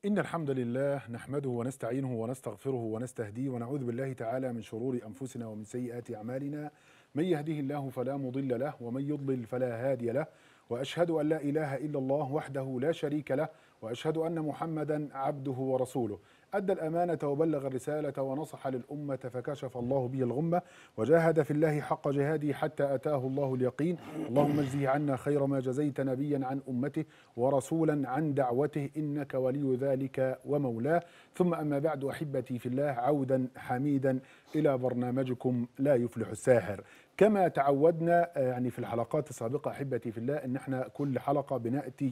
إن الحمد لله نحمده ونستعينه ونستغفره ونستهديه ونعوذ بالله تعالى من شرور أنفسنا ومن سيئات أعمالنا من يهده الله فلا مضل له ومن يضلل فلا هادي له وأشهد أن لا إله إلا الله وحده لا شريك له وأشهد أن محمدا عبده ورسوله أدى الأمانة وبلغ الرسالة ونصح للأمة فكشف الله به الغمة وجاهد في الله حق جهاده حتى أتاه الله اليقين اللهم اجزه عنا خير ما جزيت نبيا عن أمته ورسولا عن دعوته إنك ولي ذلك ومولاه ثم أما بعد أحبتي في الله عودا حميدا إلى برنامجكم لا يفلح الساحر كما تعودنا آه، يعني في الحلقات السابقة أحبتي في الله إن احنا كل حلقة بنأتي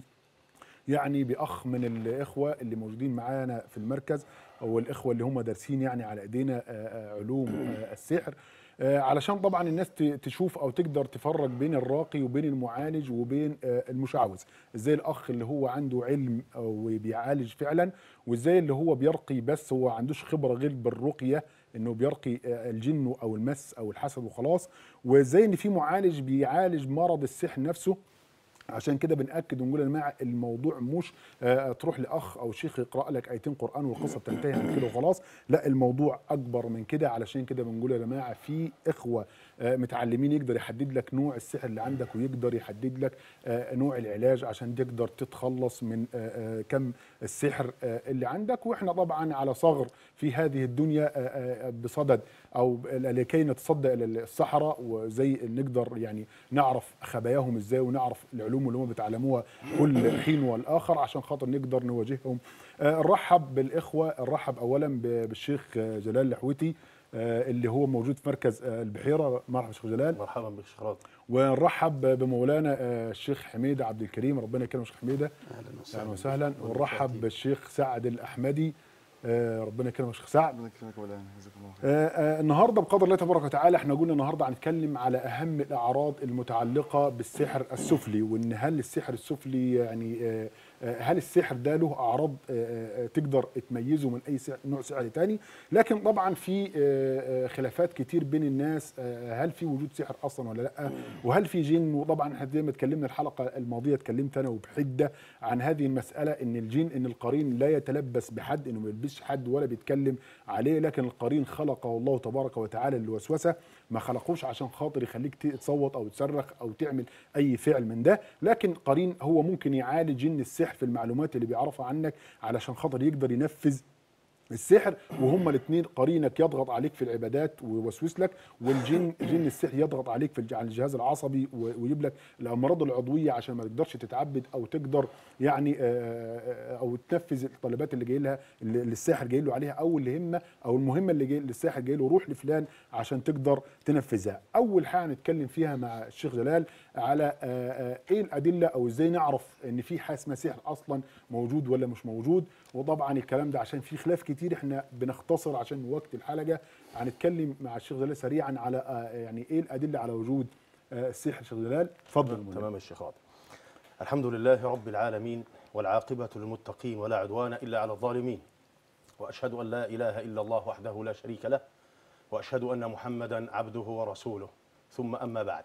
يعني باخ من الاخوه اللي موجودين معانا في المركز او الاخوه اللي هم دارسين يعني على ايدينا آه، آه، علوم آه، السحر آه، علشان طبعا الناس ت- تشوف او تقدر تفرق بين الراقي وبين المعالج وبين آه، المشعوذ ازاي الاخ اللي هو عنده علم او بيعالج فعلا وازاي اللي هو بيرقي بس هو عندوش خبره غير بالرقيه انه بيرقي آه، الجن او المس او الحسد وخلاص وازاي ان في معالج بيعالج مرض السحر نفسه عشان كده بنأكد ونقول يا جماعه الموضوع مش آه، تروح لاخ او شيخ يقرا لك ايتين قران والقصه بتنتهي عن كده وخلاص لا الموضوع اكبر من كده علشان كده بنقول يا جماعه في اخوه آه، متعلمين يقدر يحدد لك نوع السحر اللي عندك ويقدر يحدد لك آه، نوع العلاج عشان تقدر تتخلص من آه، آه، كم السحر آه، اللي عندك واحنا طبعا على صغر في هذه الدنيا آه، آه، بصدد او ب- لكي نتصدى الى الصحراء وزي نقدر يعني نعرف خباياهم ازاي ونعرف العلوم اللي هم بيتعلموها كل حين والاخر عشان خاطر نقدر نواجههم آه، نرحب بالاخوه نرحب اولا ب- بالشيخ آه، جلال الحويتي آه، اللي هو موجود في مركز آه، البحيره مرحبا شيخ جلال مرحبا بك شيخ راضي ونرحب بمولانا آه، الشيخ حميده عبد الكريم ربنا يكرمه الشيخ حميده اهلا اهلا وسهلا ونرحب بالشيخ سعد الاحمدي آه، ربنا يكرمه الشيخ سعد ربنا يكرمك مولانا جزاك الله خير آه، آه، النهارده بقدر الله تبارك وتعالى احنا قلنا النهارده هنتكلم على اهم الاعراض المتعلقه بالسحر السفلي وان هل السحر السفلي يعني آه، آه، هل السحر ده له اعراض آه، آه، تقدر تميزه من اي سحر نوع سحر تاني لكن طبعا في آه، آه، خلافات كتير بين الناس آه، هل في وجود سحر اصلا ولا لا وهل في جن وطبعا احنا زي ما اتكلمنا الحلقه الماضيه اتكلمت انا وبحده عن هذه المساله ان الجن ان القرين لا يتلبس بحد انه ما يلبسش حد ولا بيتكلم عليه لكن القرين خلقه الله تبارك وتعالى للوسوسه ما خلقوش عشان خاطر يخليك تصوت او تصرخ او تعمل اي فعل من ده لكن قرين هو ممكن يعالج جن السحر في المعلومات اللي بيعرفها عنك علشان خاطر يقدر ينفذ السحر وهما الاثنين قرينك يضغط عليك في العبادات ويوسوس لك والجن جن السحر يضغط عليك في الج- على الجهاز العصبي و- ويجيب لك الامراض العضويه عشان ما تقدرش تتعبد او تقدر يعني آه، آه، او تنفذ الطلبات اللي جاي لها اللي اللي الساحر جاي له عليها او الهمه او المهمه اللي جاي للساحر جاي له روح لفلان عشان تقدر تنفذها اول حاجه هنتكلم فيها مع الشيخ جلال على آه، آه، ايه الادله او ازاي نعرف ان في حاجه اسمها سحر اصلا موجود ولا مش موجود وطبعا الكلام ده عشان في خلاف كتير احنا بنختصر عشان وقت الحلقه هنتكلم مع الشيخ جلال سريعا على آه، يعني ايه الادله على وجود آه، السحر الشيخ جلال اتفضل مولانا. تمام الشيخ راضي الحمد لله رب العالمين والعاقبة للمتقين ولا عدوان إلا على الظالمين وأشهد أن لا إله إلا الله وحده لا شريك له وأشهد أن محمدا عبده ورسوله ثم أما بعد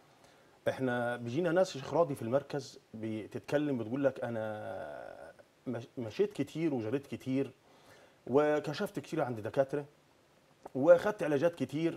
احنا بيجينا ناس يا شيخ راضي في المركز بتتكلم بتقول لك انا مش- مشيت كتير وجريت كتير وكشفت كتير عند دكاتره واخدت علاجات كتير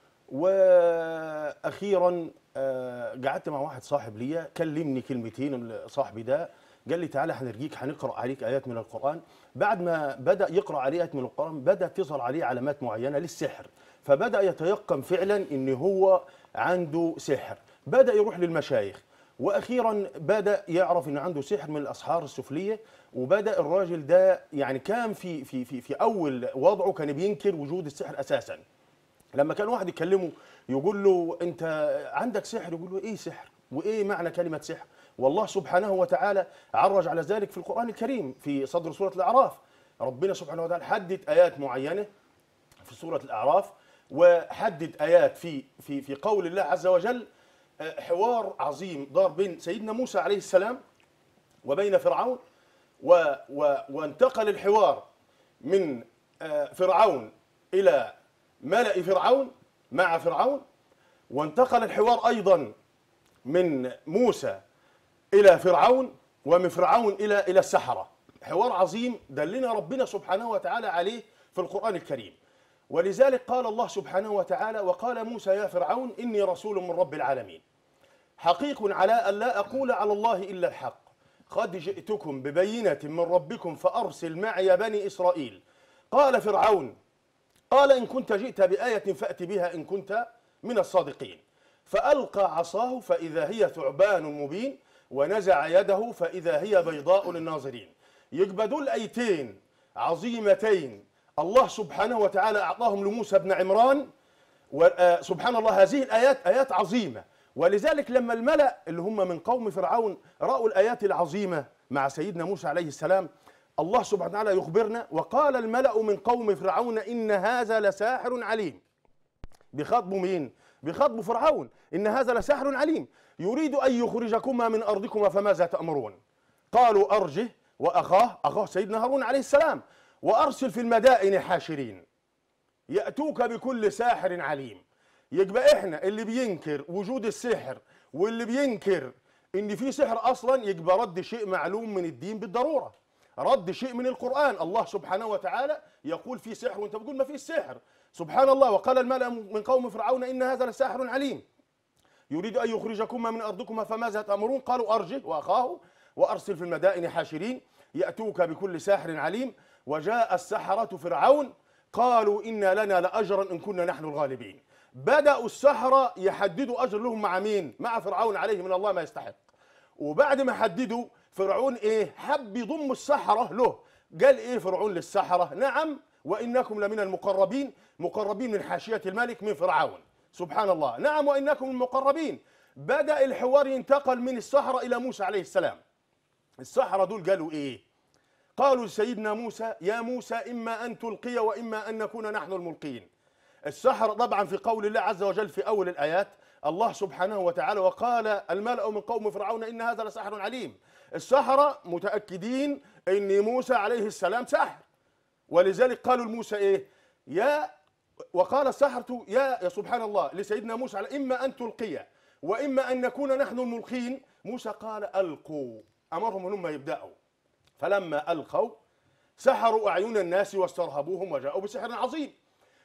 واخيرا آه، قعدت مع واحد صاحب ليا كلمني كلمتين صاحبي ده قال لي تعالى هنرجيك هنقرا عليك ايات من القران بعد ما بدا يقرا عليه ايات من القران بدات تظهر عليه علامات معينه للسحر فبدا يتيقن فعلا ان هو عنده سحر بدا يروح للمشايخ واخيرا بدا يعرف ان عنده سحر من الاسحار السفليه وبدا الراجل ده يعني كان في في في في اول وضعه كان بينكر وجود السحر اساسا لما كان واحد يكلمه يقول له انت عندك سحر يقول له ايه سحر وايه معنى كلمه سحر والله سبحانه وتعالى عرج على ذلك في القران الكريم في صدر سوره الاعراف ربنا سبحانه وتعالى حدد ايات معينه في سوره الاعراف وحدد ايات في في في قول الله عز وجل آه، حوار عظيم دار بين سيدنا موسى عليه السلام وبين فرعون و و وانتقل الحوار من آه، فرعون الى ملأ فرعون مع فرعون وانتقل الحوار ايضا من موسى الى فرعون ومن فرعون الى الى السحره حوار عظيم دلنا ربنا سبحانه وتعالى عليه في القرآن الكريم ولذلك قال الله سبحانه وتعالى وقال موسى يا فرعون إني رسول من رب العالمين حقيق على أن لا أقول على الله إلا الحق قد جئتكم ببينة من ربكم فأرسل معي بني إسرائيل قال فرعون قال إن كنت جئت بآية فأت بها إن كنت من الصادقين فألقى عصاه فإذا هي ثعبان مبين ونزع يده فإذا هي بيضاء للناظرين يبقى دول أيتين عظيمتين الله سبحانه وتعالى أعطاهم لموسى بن عمران وسبحان الله هذه الآيات آيات عظيمة ولذلك لما الملأ اللي هم من قوم فرعون رأوا الآيات العظيمة مع سيدنا موسى عليه السلام الله سبحانه وتعالى يخبرنا وقال الملأ من قوم فرعون إن هذا لساحر عليم بخاطبوا مين؟ بخاطبوا فرعون إن هذا لساحر عليم يريد أن يخرجكما من أرضكما فماذا تأمرون؟ قالوا أرجه وأخاه أخاه سيدنا هارون عليه السلام وأرسل في المدائن حاشرين يأتوك بكل ساحر عليم يبقى احنا اللي بينكر وجود السحر واللي بينكر ان في سحر اصلا يبقى رد شيء معلوم من الدين بالضروره رد شيء من القران الله سبحانه وتعالى يقول في سحر وانت بتقول ما فيش سحر سبحان الله وقال الملأ من قوم فرعون ان هذا لساحر عليم يريد ان يخرجكما من ارضكما فماذا تامرون قالوا ارجه واخاه وارسل في المدائن حاشرين ياتوك بكل ساحر عليم وجاء السحره فرعون قالوا ان لنا لاجرا ان كنا نحن الغالبين بدأوا السحرة يحددوا أجر لهم مع مين؟ مع فرعون عليه من الله ما يستحق. وبعد ما حددوا فرعون إيه؟ حب يضم السحرة له. قال إيه فرعون للسحرة؟ نعم وإنكم لمن المقربين مقربين من حاشية الملك من فرعون. سبحان الله، نعم وإنكم المقربين. بدأ الحوار ينتقل من السحرة إلى موسى عليه السلام. السحرة دول قالوا إيه؟ قالوا لسيدنا موسى يا موسى إما أن تلقي وإما أن نكون نحن الملقين. السحر طبعا في قول الله عز وجل في اول الايات الله سبحانه وتعالى وقال الملأ من قوم فرعون ان هذا لسحر عليم السحرة متأكدين ان موسى عليه السلام ساحر ولذلك قالوا لموسى ايه يا وقال السحرة يا يا سبحان الله لسيدنا موسى على اما ان تلقي واما ان نكون نحن الملقين موسى قال القوا امرهم ان هم يبداوا فلما القوا سحروا اعين الناس واسترهبوهم وجاءوا بسحر عظيم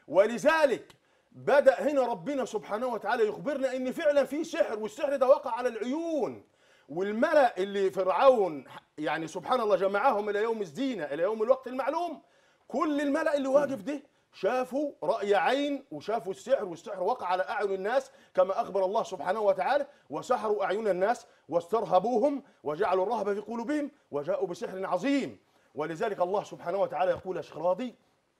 ولذلك بدأ هنا ربنا سبحانه وتعالى يخبرنا ان فعلا في سحر والسحر ده وقع على العيون والملأ اللي فرعون يعني سبحان الله جمعهم الى يوم الزينة الى يوم الوقت المعلوم كل الملأ اللي واقف ده شافوا رأي عين وشافوا السحر والسحر وقع على أعين الناس كما أخبر الله سبحانه وتعالى وسحروا أعين الناس واسترهبوهم وجعلوا الرهبة في قلوبهم وجاءوا بسحر عظيم ولذلك الله سبحانه وتعالى يقول يا شيخ راضي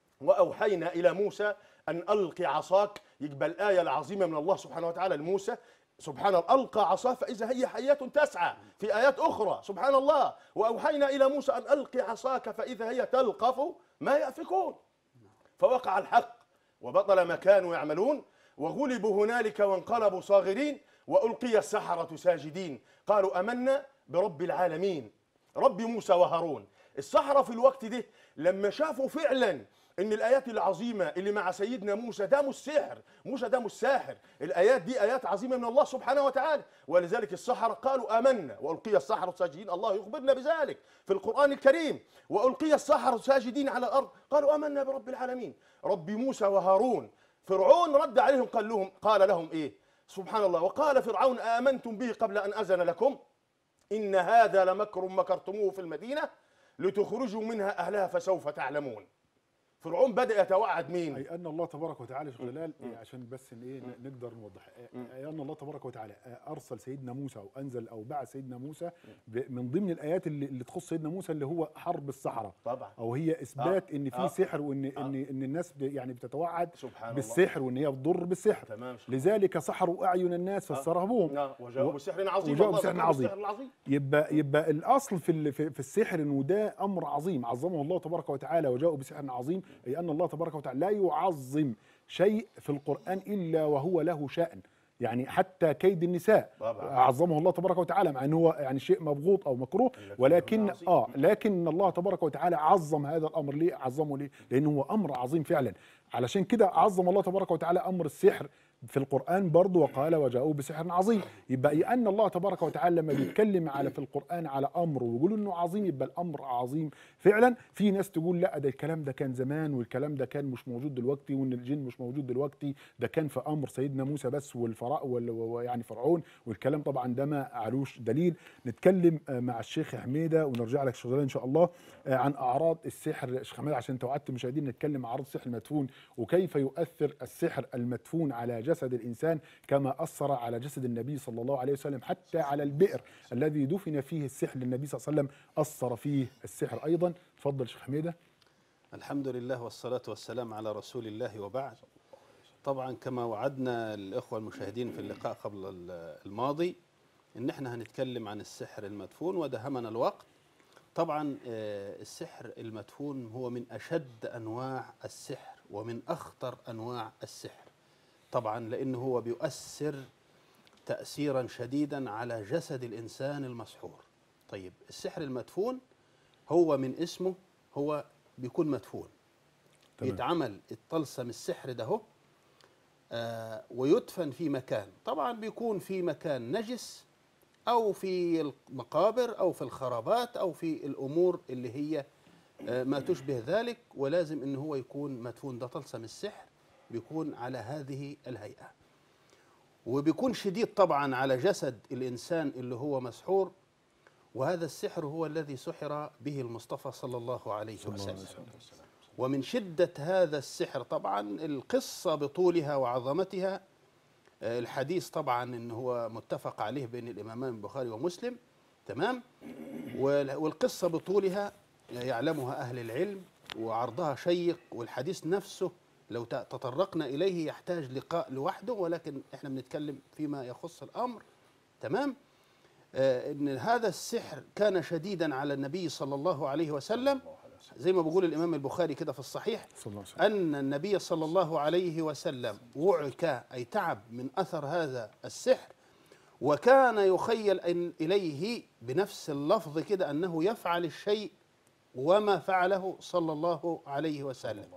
واوحينا الى موسى ان الق عصاك يقبل الايه العظيمه من الله سبحانه وتعالى لموسى سبحان الله القى عصاه فاذا هي حياه تسعى في ايات اخرى سبحان الله واوحينا الى موسى ان الق عصاك فاذا هي تلقف ما يافكون فوقع الحق وبطل ما كانوا يعملون وغلبوا هنالك وانقلبوا صاغرين والقي السحره ساجدين قالوا امنا برب العالمين رب موسى وهارون السحره في الوقت ده لما شافوا فعلا ان الايات العظيمه اللي مع سيدنا موسى ده مش سحر موسى ده مش ساحر الايات دي ايات عظيمه من الله سبحانه وتعالى ولذلك السحرة قالوا امنا والقي السحرة ساجدين الله يخبرنا بذلك في القران الكريم والقي السحرة ساجدين على الارض قالوا امنا برب العالمين رب موسى وهارون فرعون رد عليهم قال لهم قال لهم ايه سبحان الله وقال فرعون امنتم به قبل ان اذن لكم ان هذا لمكر مكرتموه في المدينه لتخرجوا منها اهلها فسوف تعلمون فرعون بدا يتوعد مين اي ان الله تبارك وتعالى شيخ جلال إيه عشان بس إن ايه نقدر نوضح اي ان الله تبارك وتعالى ارسل سيدنا موسى او انزل او بعث سيدنا موسى ب- من ضمن الايات اللي, اللي تخص سيدنا موسى اللي هو حرب الصحراء طبعا او هي اثبات ان في آه. سحر وان ان ان الناس ب- يعني بتتوعد سبحان الله بالسحر وان هي بتضر بالسحر تمام شكراً. لذلك سحروا اعين الناس فاسترهبوهم آه، وجاءوا و- بسحر عظيم وجاءوا الله بسحر ذكر عظيم. بالسحر العظيم يبقى يبقى الاصل في ال- في في السحر انه ده امر عظيم عظمه الله تبارك وتعالى وجاءوا بسحر عظيم اي ان الله تبارك وتعالى لا يعظم شيء في القران الا وهو له شان يعني حتى كيد النساء طبعا. عظمه الله تبارك وتعالى مع ان هو يعني شيء مبغوض او مكروه ولكن عظيم. اه لكن الله تبارك وتعالى عظم هذا الامر ليه عظمه ليه لانه هو امر عظيم فعلا علشان كده عظم الله تبارك وتعالى امر السحر في القرآن برضه وقال وجاءوا بسحر عظيم يبقى أن الله تبارك وتعالى لما بيتكلم على في القرآن على أمر ويقول إنه عظيم يبقى الأمر عظيم فعلا في ناس تقول لا ده الكلام ده كان زمان والكلام ده كان مش موجود دلوقتي وإن الجن مش موجود دلوقتي ده كان في أمر سيدنا موسى بس والفراء ويعني فرعون والكلام طبعا ده ما علوش دليل نتكلم آه، مع الشيخ حميدة ونرجع لك شغلان إن شاء الله آه، عن أعراض السحر شيخ حميدة عشان توعدت مشاهدين نتكلم عن أعراض السحر المدفون وكيف يؤثر السحر المدفون على جسد الإنسان كما أثر على جسد النبي صلى الله عليه وسلم حتى على البئر الذي دفن فيه السحر للنبي صلى الله عليه وسلم أثر فيه السحر أيضا تفضل شيخ حميدة الحمد لله والصلاة والسلام على رسول الله وبعد طبعا كما وعدنا الإخوة المشاهدين في اللقاء قبل الماضي إن احنا هنتكلم عن السحر المدفون ودهمنا الوقت طبعا آه، السحر المدفون هو من أشد أنواع السحر ومن أخطر أنواع السحر طبعا لأنه هو بيؤثر تأثيرا شديدا على جسد الإنسان المسحور طيب السحر المدفون هو من اسمه هو بيكون مدفون تمام. يتعمل الطلسم السحر ده هو آه ويدفن في مكان طبعا بيكون في مكان نجس أو في المقابر أو في الخرابات أو في الأمور اللي هي آه ما تشبه ذلك ولازم أنه هو يكون مدفون ده طلسم السحر بيكون على هذه الهيئة وبيكون شديد طبعا على جسد الإنسان اللي هو مسحور وهذا السحر هو الذي سحر به المصطفى صلى الله عليه وسلم ومن شدة هذا السحر طبعا القصة بطولها وعظمتها آه، الحديث طبعا انه هو متفق عليه بين الامامان البخاري ومسلم تمام والقصة بطولها يعلمها أهل العلم وعرضها شيق والحديث نفسه لو تطرقنا إليه يحتاج لقاء لوحده ولكن احنا بنتكلم فيما يخص الأمر تمام آه ان هذا السحر كان شديدا على النبي صلى الله عليه وسلم زي ما بيقول الامام البخاري كده في الصحيح ان النبي صلى الله عليه وسلم وعك اي تعب من اثر هذا السحر وكان يخيل إن اليه بنفس اللفظ كده انه يفعل الشيء وما فعله صلى الله عليه وسلم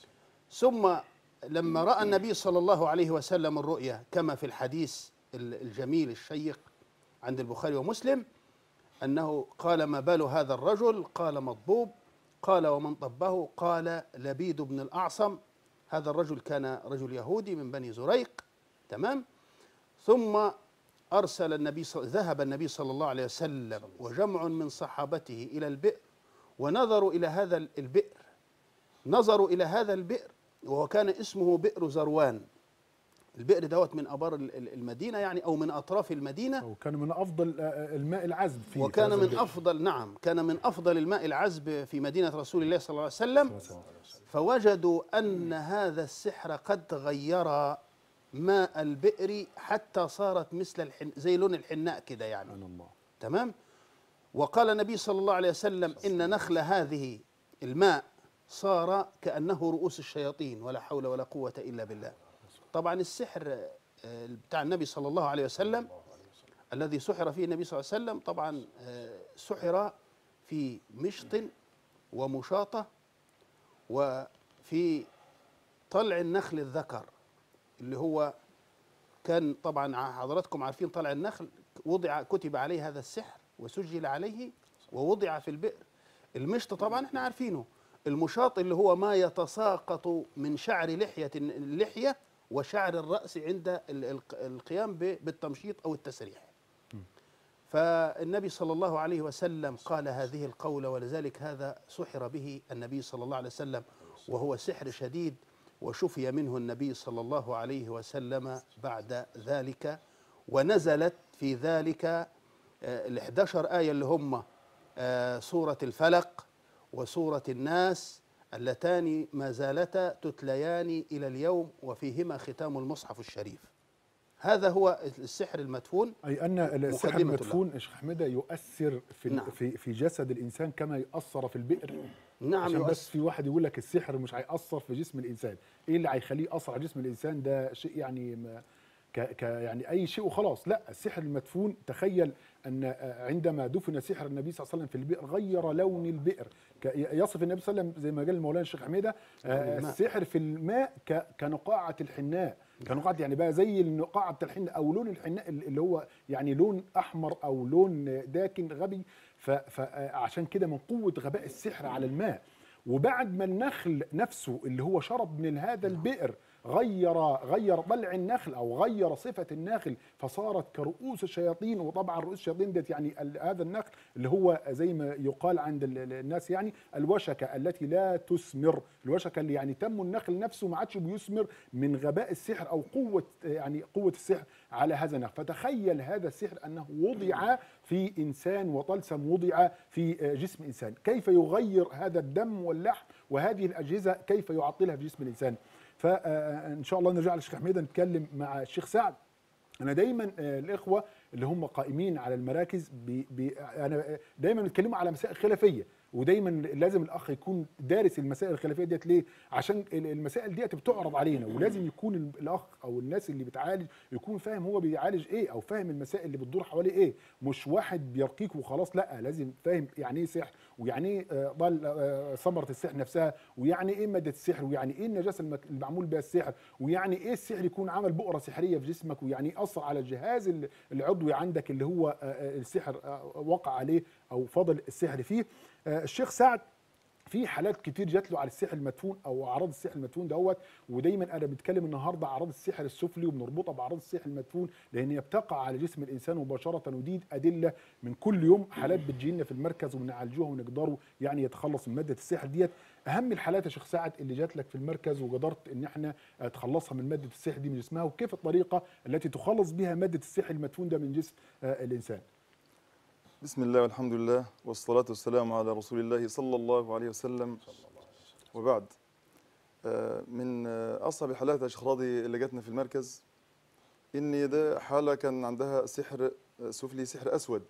ثم لما راى النبي صلى الله عليه وسلم الرؤيا كما في الحديث الجميل الشيق عند البخاري ومسلم انه قال ما بال هذا الرجل قال مضبوب قال ومن طبه قال لبيد بن الاعصم هذا الرجل كان رجل يهودي من بني زريق تمام ثم ارسل النبي صل... ذهب النبي صلى الله عليه وسلم وجمع من صحابته الى البئر ونظروا الى هذا البئر نظروا الى هذا البئر وهو كان اسمه بئر زروان البئر دوت من ابار المدينه يعني او من اطراف المدينه وكان من افضل الماء العذب فيه وكان من البئر. افضل نعم كان من افضل الماء العذب في مدينه رسول الله صلى الله عليه وسلم فوجدوا ان هذا السحر قد غير ماء البئر حتى صارت مثل الحن زي لون الحناء كده يعني الله. تمام وقال النبي صلى الله عليه وسلم ان نخل هذه الماء صار كانه رؤوس الشياطين ولا حول ولا قوه الا بالله طبعا السحر آه، بتاع النبي صلى الله عليه وسلم الذي سحر فيه النبي صلى الله عليه وسلم طبعا آه، سحر في مشط ومشاطة وفي طلع النخل الذكر اللي هو كان طبعا حضراتكم عارفين طلع النخل وضع كتب عليه هذا السحر وسجل عليه ووضع في البئر المشط طبعا احنا عارفينه المشاط اللي هو ما يتساقط من شعر لحية اللحية وشعر الرأس عند القيام بالتمشيط أو التسريح فالنبي صلى الله عليه وسلم قال هذه القولة ولذلك هذا سحر به النبي صلى الله عليه وسلم وهو سحر شديد وشفي منه النبي صلى الله عليه وسلم بعد ذلك ونزلت في ذلك آه، ال 11 آية اللي هم آه، سورة الفلق وسورة الناس اللتان ما زالتا تتليان إلى اليوم وفيهما ختام المصحف الشريف هذا هو السحر المدفون أي أن السحر المدفون شيخ حميدة يؤثر في, نعم. في في جسد الإنسان كما يأثر في البئر نعم عشان يؤثر. بس في واحد يقول لك السحر مش هيأثر في جسم الإنسان إيه اللي هيخليه يأثر على جسم الإنسان ده شيء يعني ما ك ك يعني اي شيء وخلاص لا السحر المدفون تخيل ان آه، عندما دفن سحر النبي صلى الله عليه وسلم في البئر غير لون البئر ك- يصف النبي صلى الله عليه وسلم زي ما قال مولانا الشيخ حميده آه، الماء. السحر في الماء ك- كنقاعه الحناء كنقاعه يعني بقى زي النقاعه بتاع الحناء او لون الحناء اللي هو يعني لون احمر او لون داكن غبي فعشان كده من قوه غباء السحر على الماء وبعد ما النخل نفسه اللي هو شرب من هذا البئر غير غير ضلع النخل او غير صفه النخل فصارت كرؤوس الشياطين وطبعا رؤوس الشياطين ديت يعني ال- هذا النخل اللي هو زي ما يقال عند ال- ال- الناس يعني الوشكه التي لا تثمر الوشكه اللي يعني تم النخل نفسه ما عادش بيثمر من غباء السحر او قوه يعني قوه السحر على هذا النخل فتخيل هذا السحر انه وضع في انسان وطلسم وضع في جسم انسان كيف يغير هذا الدم واللحم وهذه الاجهزه كيف يعطلها في جسم الانسان فان شاء الله نرجع للشيخ حميده نتكلم مع الشيخ سعد انا دايما آه، الاخوه اللي هم قائمين على المراكز بي بي انا دايما بنتكلموا على مسائل خلافيه ودايما لازم الاخ يكون دارس المسائل الخلافيه ديت ليه عشان ال- المسائل ديت بتعرض علينا ولازم يكون ال- الاخ او الناس اللي بتعالج يكون فاهم هو بيعالج ايه او فاهم المسائل اللي بتدور حواليه ايه مش واحد بيرقيك وخلاص لا لازم فاهم يعني ايه سحر ويعني ايه آه، ضل آه، ثمره السحر نفسها ويعني ايه ماده السحر ويعني ايه النجاسه المك- المعمول بها السحر ويعني ايه السحر يكون عمل بؤره سحريه في جسمك ويعني ايه اثر على الجهاز ال- العضوي عندك اللي هو آه، آه، السحر آه، وقع عليه او فضل السحر فيه آه، الشيخ سعد في حالات كتير جات له على السحر المدفون او اعراض السحر المدفون دوت ودايما انا بتكلم النهارده اعراض السحر السفلي وبنربطها باعراض السحر المدفون لان هي بتقع على جسم الانسان مباشره ودي ادله من كل يوم حالات بتجي لنا في المركز وبنعالجوها ونقدروا يعني يتخلص من ماده السحر ديت اهم الحالات يا شيخ سعد اللي جات لك في المركز وقدرت ان احنا آه، تخلصها من ماده السحر دي من جسمها وكيف الطريقه التي تخلص بها ماده السحر المدفون ده من جسم آه، الانسان بسم الله والحمد لله والصلاة والسلام على رسول الله صلى الله عليه وسلم وبعد آه، من آه، أصعب الحالات يا شيخ راضي اللي جاتنا في المركز إن ده حالة كان عندها سحر آه، سفلي سحر أسود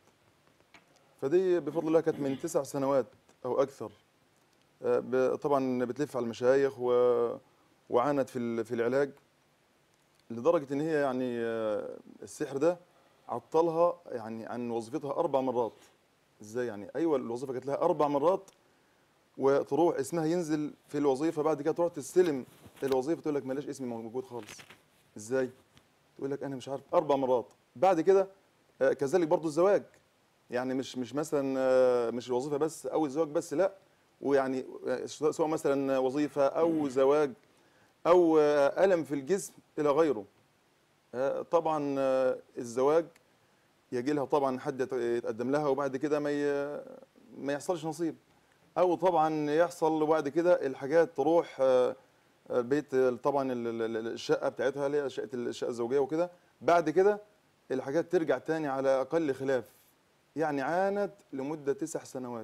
فدي بفضل الله كانت من تسع سنوات أو أكثر آه، ب- طبعا بتلف على المشايخ و... وعانت في ال- في العلاج لدرجة إن هي يعني آه، السحر ده عطلها يعني عن وظيفتها اربع مرات ازاي يعني ايوه الوظيفه جات لها اربع مرات وتروح اسمها ينزل في الوظيفه بعد كده تروح تستلم الوظيفه تقول لك ملاش اسمي موجود خالص ازاي تقول لك انا مش عارف اربع مرات بعد كده آه، كذلك برضو الزواج يعني مش مش مثلا آه، مش الوظيفه بس او الزواج بس لا ويعني آه، سواء مثلا وظيفه او زواج او آه، الم في الجسم الى غيره آه، طبعا آه، الزواج يجي لها طبعا حد يت- يتقدم لها وبعد كده ما ي- ما يحصلش نصيب او طبعا يحصل وبعد كده الحاجات تروح آه، آه، بيت ال- طبعا ال- ال- ال- الشقه بتاعتها اللي هي شقه الشقه الزوجيه وكده بعد كده الحاجات ترجع تاني على اقل خلاف يعني عانت لمده تسع سنوات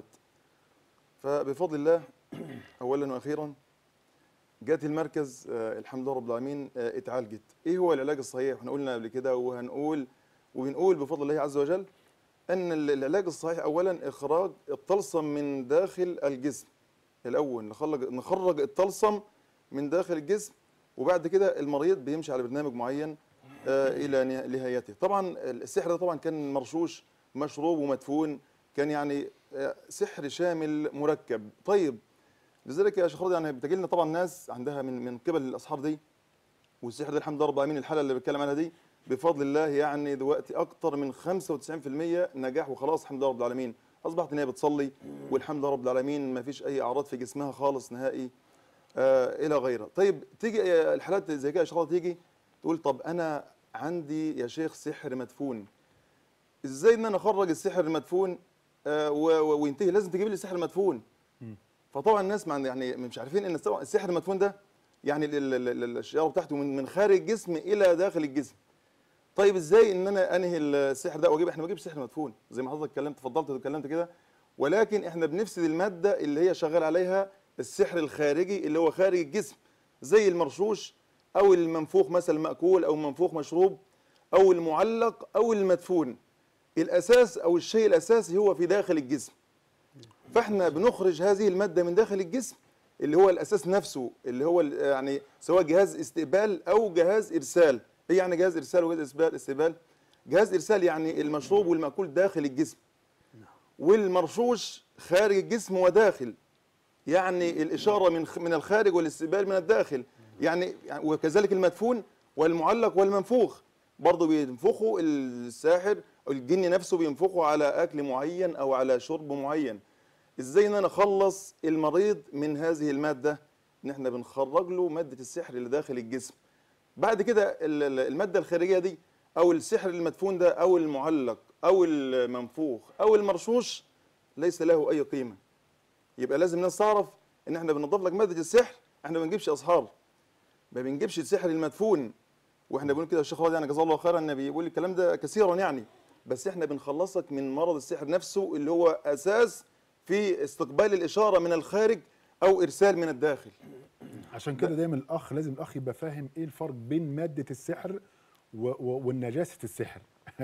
فبفضل الله اولا واخيرا جات المركز آه، الحمد لله رب العالمين آه، اتعالجت ايه هو العلاج الصحيح احنا قلنا قبل كده وهنقول وبنقول بفضل الله عز وجل ان ال- العلاج الصحيح اولا اخراج الطلسم من داخل الجسم الاول نخرج نخرج الطلسم من داخل الجسم وبعد كده المريض بيمشي على برنامج معين آه، الى نه- نهايته طبعا السحر ده طبعا كان مرشوش مشروب ومدفون كان يعني آه، سحر شامل مركب طيب لذلك يا شيخ راضي يعني بتجي لنا طبعا ناس عندها من من قبل الاسحار دي والسحر ده الحمد لله رب العالمين الحاله اللي بتكلم عنها دي بفضل الله يعني دلوقتي اكتر من 95% نجاح وخلاص الحمد لله رب العالمين اصبحت ان هي بتصلي والحمد لله رب العالمين ما فيش اي اعراض في جسمها خالص نهائي آه الى غيره طيب تيجي آه، الحالات زي كده يا شيخ راضي تيجي تقول طب انا عندي يا شيخ سحر مدفون ازاي ان انا اخرج السحر المدفون آه و- و- وينتهي لازم تجيب لي السحر المدفون فطبعا الناس ما يعني مش عارفين ان طبعاً السحر المدفون ده يعني ال- ال- ال- الشياره بتاعته من من خارج الجسم الى داخل الجسم طيب ازاي ان انا انهي السحر ده واجيب احنا ما بنجيبش سحر مدفون زي ما حضرتك اتكلمت اتفضلت واتكلمت كده ولكن احنا بنفسد الماده اللي هي شغال عليها السحر الخارجي اللي هو خارج الجسم زي المرشوش او المنفوخ مثلا ماكول او منفوخ مشروب او المعلق او المدفون الاساس او الشيء الاساسي هو في داخل الجسم فاحنا بنخرج هذه الماده من داخل الجسم اللي هو الاساس نفسه اللي هو ال- يعني سواء جهاز استقبال او جهاز ارسال ايه يعني جهاز ارسال وجهاز استقبال استقبال جهاز ارسال يعني المشروب والمأكول داخل الجسم والمرشوش خارج الجسم وداخل يعني الإشارة من من الخارج والاستقبال من الداخل يعني يعني وكذلك المدفون والمعلق والمنفوخ برضه بينفخوا الساحر أو الجن نفسه بينفخوا على أكل معين أو على شرب معين إزاي إن أنا أخلص المريض من هذه المادة إن إحنا بنخرج له مادة السحر اللي داخل الجسم بعد كده ال- ال- المادة الخارجية دي أو السحر المدفون ده أو المعلق أو المنفوخ أو المرشوش ليس له أي قيمة يبقى لازم الناس تعرف ان احنا بنضيف لك ماده السحر احنا ما بنجيبش اسحار ما بنجيبش السحر المدفون واحنا بنقول كده الشيخ راضي يعني جزاه الله خيرا النبي بيقول الكلام ده كثيرا يعني بس احنا بنخلصك من مرض السحر نفسه اللي هو اساس في استقبال الاشاره من الخارج او ارسال من الداخل عشان كده دايما الاخ لازم الاخ يبقى فاهم ايه الفرق بين ماده السحر و- و- والنجاسه السحر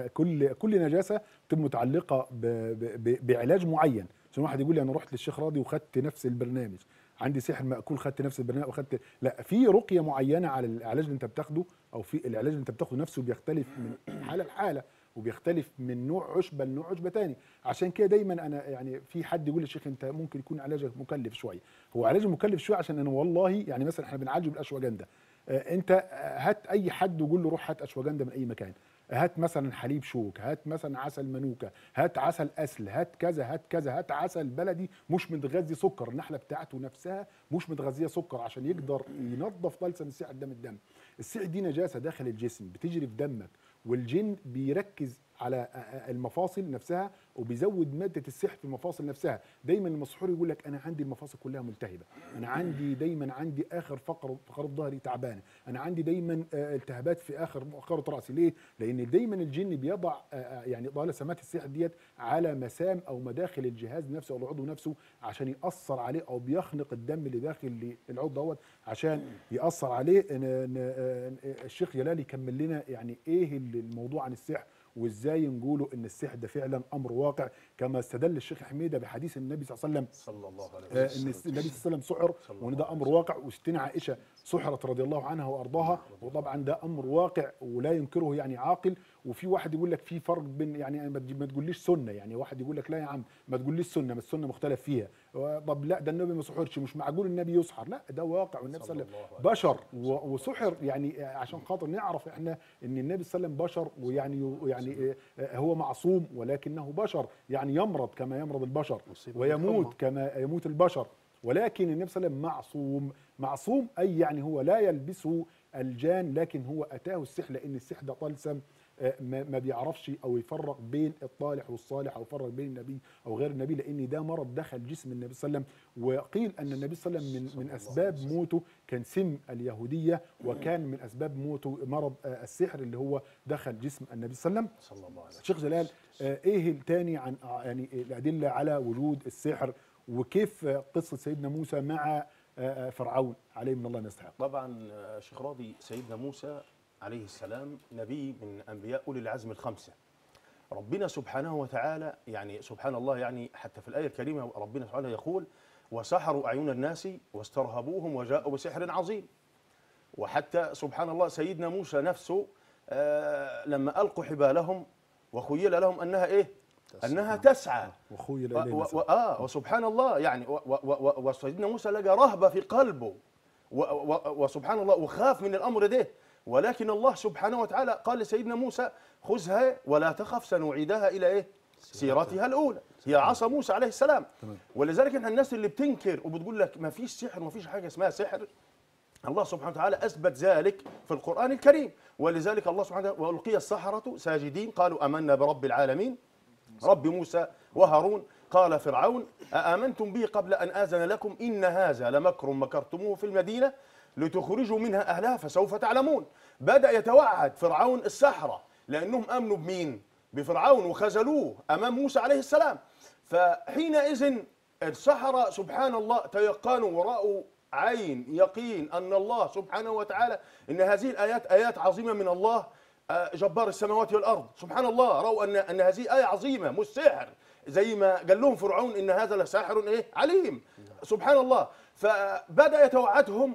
كل كل نجاسه بتبقى متعلقه ب ب ب بعلاج معين عشان واحد يقول لي انا رحت للشيخ راضي وخدت نفس البرنامج عندي سحر مأكول خدت نفس البرنامج وخدت لا في رقيه معينه على العلاج اللي انت بتاخده او في العلاج اللي انت بتاخده نفسه بيختلف من حاله لحاله وبيختلف من نوع عشبه لنوع عشبه تاني عشان كده دايما انا يعني في حد يقول لي شيخ انت ممكن يكون علاجك مكلف شويه هو علاج مكلف شويه عشان انا والله يعني مثلا احنا بنعالجه بالاشواجندا آه، انت آه، هات اي حد وقول له روح هات اشواجندا من اي مكان هات مثلا حليب شوك هات مثلا عسل منوكه هات عسل اسل هات كذا هات كذا هات عسل بلدي مش متغذي سكر النحله بتاعته نفسها مش متغذيه سكر عشان يقدر ينظف طلسم السعر ده من الدم السعر دي نجاسه داخل الجسم بتجري في دمك والجن بيركز على آه، آه، المفاصل نفسها وبيزود ماده السحر في المفاصل نفسها دايما المسحور يقول لك انا عندي المفاصل كلها ملتهبه انا عندي دايما عندي اخر فقر فقرات ظهري تعبانه انا عندي دايما آه، التهابات في اخر فقرات راسي ليه لان دايما الجن بيضع آه، آه، يعني طلسمات السحر ديت على مسام او مداخل الجهاز نفسه او العضو نفسه عشان ياثر عليه او بيخنق الدم اللي داخل العضو دوت عشان ياثر عليه إن- إن- آه، الشيخ جلال يكمل لنا يعني ايه الموضوع عن السحر وازاي نقوله ان السحر ده فعلا امر واقع كما استدل الشيخ حميده بحديث النبي صلى الله عليه وسلم صلى الله عليه آه، وسلم ان النبي صلى الله عليه وسلم سحر وان ده امر واقع وستنا عائشه سحرت رضي الله عنها وارضاها وطبعا ده امر واقع ولا ينكره يعني عاقل وفي واحد يقول لك في فرق بين يعني ما تجي- ما تقوليش سنه يعني واحد يقول لك لا يا عم ما تقوليش سنه ما السنه مختلف فيها طب لا ده النبي ما سحرش مش معقول النبي يسحر لا ده واقع والنبي صلى الله عليه وسلم بشر و- وسحر يعني عشان خاطر نعرف احنا ان النبي صلى الله عليه وسلم بشر ويعني يعني آه، هو معصوم ولكنه بشر يعني يمرض كما يمرض البشر يصيب ويموت بالحمى. كما يموت البشر ولكن النبي صلى الله عليه وسلم معصوم معصوم اي يعني هو لا يلبسه الجان لكن هو اتاه السحر لان السحر ده طلسم آه، ما ما بيعرفش او يفرق بين الطالح والصالح او يفرق بين النبي او غير النبي لان ده مرض دخل جسم النبي صلى الله عليه وسلم وقيل ان النبي صلى الله عليه وسلم من, من اسباب موته كان سم اليهوديه وكان من اسباب موته مرض آه، السحر اللي هو دخل جسم النبي صلى الله عليه وسلم صلى الله عليه وسلم الشيخ جلال آه، ايه التاني عن آه، يعني الادله على وجود السحر وكيف آه، قصه سيدنا موسى مع آه، آه، فرعون عليه من الله ما يستحق طبعا آه، شيخ راضي سيدنا موسى عليه السلام نبي من انبياء اولي العزم الخمسه ربنا سبحانه وتعالى يعني سبحان الله يعني حتى في الايه الكريمه ربنا سبحانه يقول وسحروا اعين الناس واسترهبوهم وجاءوا بسحر عظيم وحتى سبحان الله سيدنا موسى نفسه آه لما القوا حبالهم وخيل لهم انها ايه؟ انها تسعى وخيل و- اليه و- نسبه. اه وسبحان الله يعني و- و- و- وسيدنا موسى لقى رهبه في قلبه و- و- وسبحان الله وخاف من الامر ده ولكن الله سبحانه وتعالى قال لسيدنا موسى خذها ولا تخف سنعيدها الى ايه؟ سيرتها الاولى هي عصا موسى عليه السلام تمام. ولذلك احنا الناس اللي بتنكر وبتقول لك ما فيش سحر وما فيش حاجه اسمها سحر الله سبحانه وتعالى اثبت ذلك في القران الكريم ولذلك الله سبحانه وتعالى والقي السحره ساجدين قالوا امنا برب العالمين رب موسى وهارون قال فرعون أآمنتم به قبل أن آذن لكم إن هذا لمكر مكرتموه في المدينة لتخرجوا منها أهلها فسوف تعلمون بدأ يتوعد فرعون السحرة لأنهم آمنوا بمين بفرعون وخذلوه أمام موسى عليه السلام فحينئذ السحرة سبحان الله تيقنوا ورأوا عين يقين أن الله سبحانه وتعالى إن هذه الآيات آيات عظيمة من الله آه، جبار السماوات والارض سبحان الله راوا ان ان هذه ايه عظيمه مش سحر زي ما قال لهم فرعون ان هذا لساحر ايه عليم سبحان الله فبدا يتوعدهم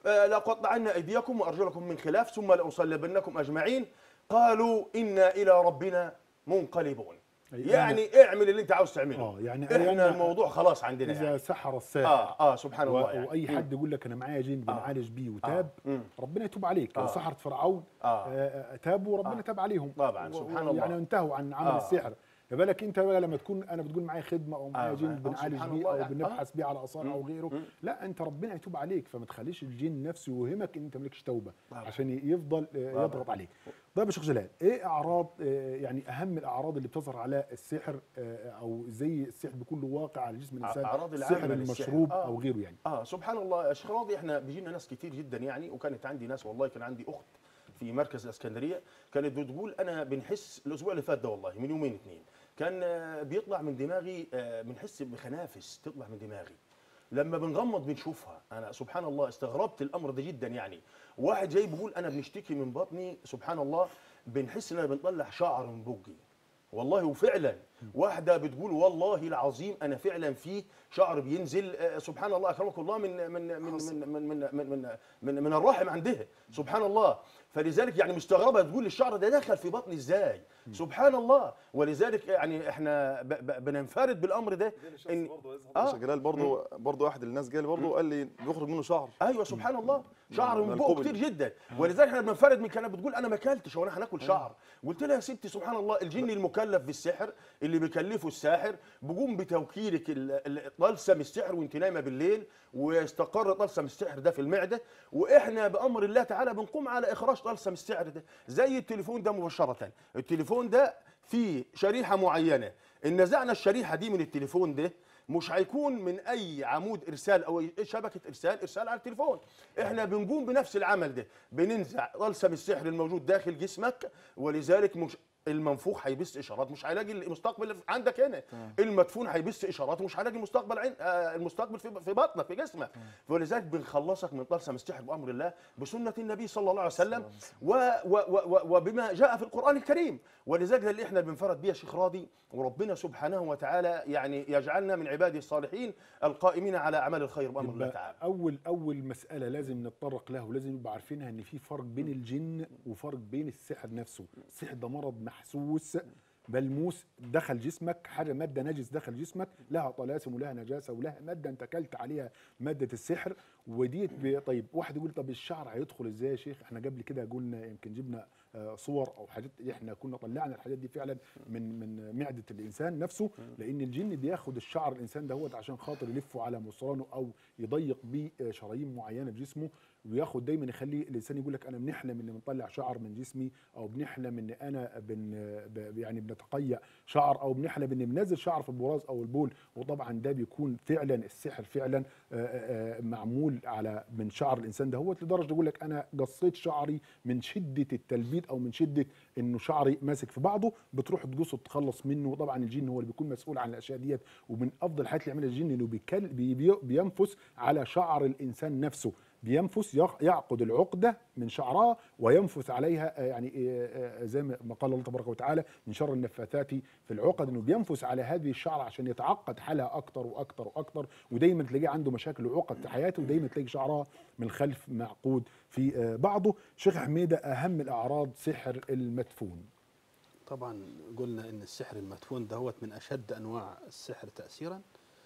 آه، لأقطعن أيديكم وأرجلكم من خلاف ثم لأصلبنكم أجمعين قالوا إنا إلى ربنا منقلبون أي يعني اعمل اللي انت عاوز تعمله آه، يعني احنا أنا- الموضوع خلاص عندنا اذا يعني. سحر الساحر اه اه سبحان و- الله يعني. واي حد يقول لك انا معايا جن بنعالج بيه وتاب مم. ربنا يتوب عليك لو آه. سحرة فرعون آه. آه، تابوا ربنا آه. تاب عليهم طبعاً، و- سبحان و- الله. يعني انتهوا عن عمل آه. السحر ما بالك انت بقى لما تكون انا بتقول معايا خدمه او معايا آه، جن آه، بنعالج سبحان بيه الله او يعني. بنبحث بيه على اثار او مم. غيره مم. لا انت ربنا يتوب عليك فما تخليش الجن نفسه يوهمك ان انت مالكش توبه طبعاً. عشان يفضل آه، طبعاً. يضغط عليك طيب يا شيخ جلال ايه اعراض آه، يعني اهم الاعراض اللي بتظهر على السحر آه، او زي السحر بيكون له واقع على جسم الانسان أعراض العامة السحر للسحر. المشروب آه. او غيره يعني اه سبحان الله يا شيخ راضي احنا بيجينا ناس كتير جدا يعني وكانت عندي ناس والله كان عندي اخت في مركز الاسكندريه كانت بتقول انا بنحس الاسبوع اللي فات ده والله من يومين اثنين كان آه، بيطلع من دماغي آه، بنحس بخنافس تطلع من دماغي لما بنغمض بنشوفها انا سبحان الله استغربت الامر ده جدا يعني واحد جاي بيقول انا بنشتكي من بطني سبحان الله بنحس اننا بنطلع شعر من بقي والله وفعلا واحده بتقول والله العظيم انا فعلا في شعر بينزل آه، سبحان الله اكرمك الله من من من من من من من, من, من, من الرحم عندها سبحان الله فلذلك يعني مستغربه تقول الشعر ده دخل في بطني ازاي سبحان الله ولذلك يعني احنا ب- ب- بننفرد بالامر ده ان آه. جلال برضه برضه واحد الناس جالي برضه قال لي بيخرج منه شعر ايوه سبحان الله شعر من من بقه القبل. كتير جدا ولذلك احنا بننفرد من كانت بتقول انا ما اكلتش وانا هناكل شعر قلت لها يا ستي سبحان الله الجن المكلف بالسحر اللي بيكلفه الساحر بيقوم بتوكيلك ال- ال- طلسم السحر وانت نايمه بالليل ويستقر طلسم السحر ده في المعده واحنا بامر الله تعالى بنقوم على اخراج طلسم السحر ده زي التليفون ده مباشره التليفون ده فيه شريحه معينه ان نزعنا الشريحه دي من التليفون ده مش هيكون من اي عمود ارسال او شبكه ارسال ارسال على التليفون احنا بنقوم بنفس العمل ده بننزع طلسم السحر الموجود داخل جسمك ولذلك مش المنفوخ هيبث اشارات مش هيلاقي المستقبل اللي عندك هنا المدفون هيبث اشارات ومش هيلاقي المستقبل عين آه المستقبل في في بطنك في جسمك ولذلك بنخلصك من طلسم السحر بامر الله بسنه النبي صلى الله عليه وسلم و و و و وبما جاء في القران الكريم ولذلك ده اللي احنا بنفرد بيه يا شيخ راضي وربنا سبحانه وتعالى يعني يجعلنا من عباده الصالحين القائمين على اعمال الخير بامر الله يبقى تعالى اول اول مساله لازم نتطرق له ولازم نبقى عارفينها ان في فرق بين الجن وفرق بين السحر نفسه السحر ده مرض محسوس ملموس دخل جسمك حاجه ماده نجس دخل جسمك لها طلاسم ولها نجاسه ولها ماده انت اكلت عليها ماده السحر وديت ب- طيب واحد يقول طب الشعر هيدخل ازاي يا شيخ احنا قبل كده قلنا يمكن جبنا آه، صور او حاجات احنا كنا طلعنا الحاجات دي فعلا من من معده الانسان نفسه لان الجن بياخد الشعر الانسان دهوت عشان خاطر يلفه على مصرانه او يضيق بيه آه، شرايين معينه في جسمه وياخد دايما يخلي الانسان يقول لك انا بنحلم ان بنطلع شعر من جسمي او بنحلم ان انا بن ب- يعني بنتقيأ شعر او بنحلم ان بننزل شعر في البراز او البول وطبعا ده بيكون فعلا السحر فعلا آه، آه، آه، معمول على من شعر الانسان ده هو لدرجه يقول لك انا قصيت شعري من شده التلبيد او من شده انه شعري ماسك في بعضه بتروح تقصه تخلص منه وطبعا الجن هو اللي بيكون مسؤول عن الاشياء ديت ومن افضل الحاجات اللي يعملها الجن انه بيكل بي بي بينفس على شعر الانسان نفسه بينفس يق- يعقد العقده من شعرها وينفث عليها آه، يعني آه، آه، زي ما قال الله تبارك وتعالى من شر النفاثات في العقد انه بينفث على هذه الشعر عشان يتعقد حالها اكتر واكتر واكتر ودايما تلاقيه عنده مشاكل وعقد في حياته ودايما تلاقي شعرها من الخلف معقود في آه، بعضه شيخ حميده اهم الاعراض سحر المدفون طبعا قلنا ان السحر المدفون دهوت من اشد انواع السحر تاثيرا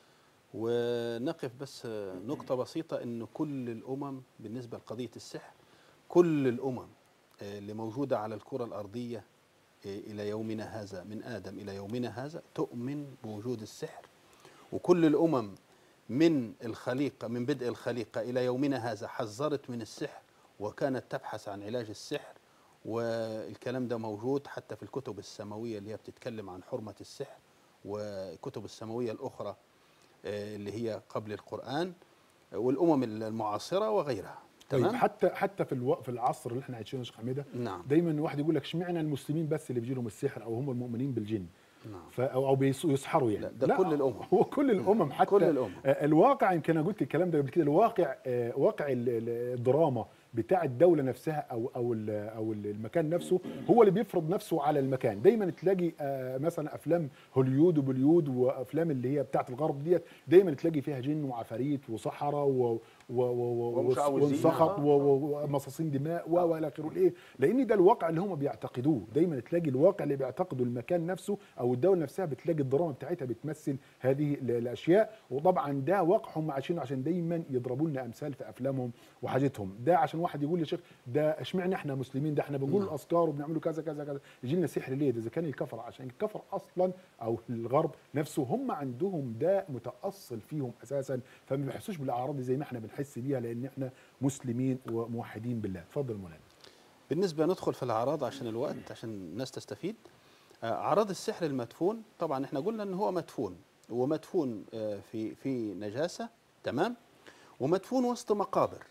ونقف بس نقطه بسيطه ان كل الامم بالنسبه لقضيه السحر كل الامم آه، اللي موجوده على الكره الارضيه آه، الى يومنا هذا من ادم الى يومنا هذا تؤمن بوجود السحر وكل الامم من الخليقه من بدء الخليقه الى يومنا هذا حذرت من السحر وكانت تبحث عن علاج السحر والكلام ده موجود حتى في الكتب السماويه اللي هي بتتكلم عن حرمه السحر والكتب السماويه الاخرى آه، اللي هي قبل القران والامم المعاصره وغيرها طيب تمام حتى حتى في الو... في العصر اللي احنا عايشينه يا شيخ حميده نعم دايما واحد يقول لك اشمعنى المسلمين بس اللي بيجي لهم السحر او هم المؤمنين بالجن نعم ف... او أو بيس- يسحروا يعني لا، ده كل الأمم. هو كل الامم حتى كل الأمم. آه، الواقع يمكن انا قلت الكلام ده قبل كده الواقع آه، واقع ال- ال- الدراما بتاع الدوله نفسها او او ال- او ال- المكان نفسه هو اللي بيفرض نفسه على المكان دايما تلاقي آه، مثلا افلام هوليود وبوليود وافلام اللي هي بتاعت الغرب ديت دايما تلاقي فيها جن وعفاريت وصحراء و- و- و- و- ومشعوذين. وانسخط آه. و- و- ومصاصين دماء و- والى اخره ليه؟ لان ده الواقع اللي هم بيعتقدوه دايما تلاقي الواقع اللي بيعتقده المكان نفسه او الدوله نفسها بتلاقي الدراما بتاعتها بتمثل هذه ال- الاشياء وطبعا ده واقع هم عايشينه عشان دايما يضربوا لنا امثال في افلامهم وحاجتهم ده عشان واحد يقول يا شيخ ده اشمعنى احنا مسلمين ده احنا بنقول الاذكار وبنعملوا كذا كذا كذا يجي لنا سحر ليه ده اذا كان الكفر عشان الكفر اصلا او الغرب نفسه هم عندهم ده متاصل فيهم اساسا فما بيحسوش بالاعراض دي زي ما احنا بنحس بيها لان احنا مسلمين وموحدين بالله اتفضل مولانا بالنسبة ندخل في الأعراض عشان الوقت عشان الناس تستفيد آه، أعراض السحر المدفون طبعا احنا قلنا ان هو مدفون ومدفون آه، في في نجاسة تمام ومدفون وسط مقابر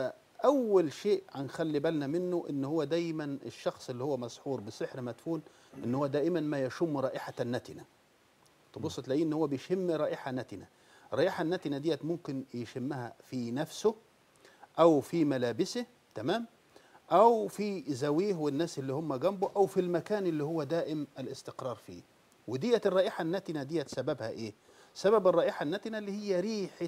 فأول شيء هنخلي بالنا منه ان هو دايما الشخص اللي هو مسحور بسحر مدفون ان هو دائما ما يشم رائحة نتنة تبص تلاقيه ان هو بيشم رائحة نتنة الرائحة النتنة ديت ممكن يشمها في نفسه أو في ملابسه تمام أو في زاويه والناس اللي هم جنبه أو في المكان اللي هو دائم الاستقرار فيه وديت الرائحة النتنة ديت سببها إيه؟ سبب الرائحة النتنة اللي هي ريحة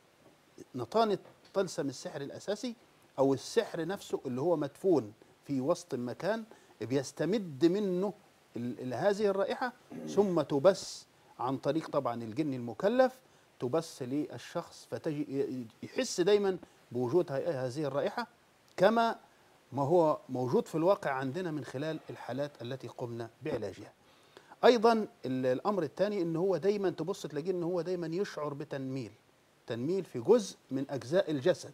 نطانة طلسم السحر الأساسي أو السحر نفسه اللي هو مدفون في وسط المكان بيستمد منه ال- ال- هذه الرائحة ثم تبث عن طريق طبعا الجن المكلف تبث للشخص فتجي يحس دايما بوجود هي- هذه الرائحة كما ما هو موجود في الواقع عندنا من خلال الحالات التي قمنا بعلاجها ايضا ال- الامر الثاني ان هو دايما تبص تلاقيه ان هو دايما يشعر بتنميل تنميل في جزء من اجزاء الجسد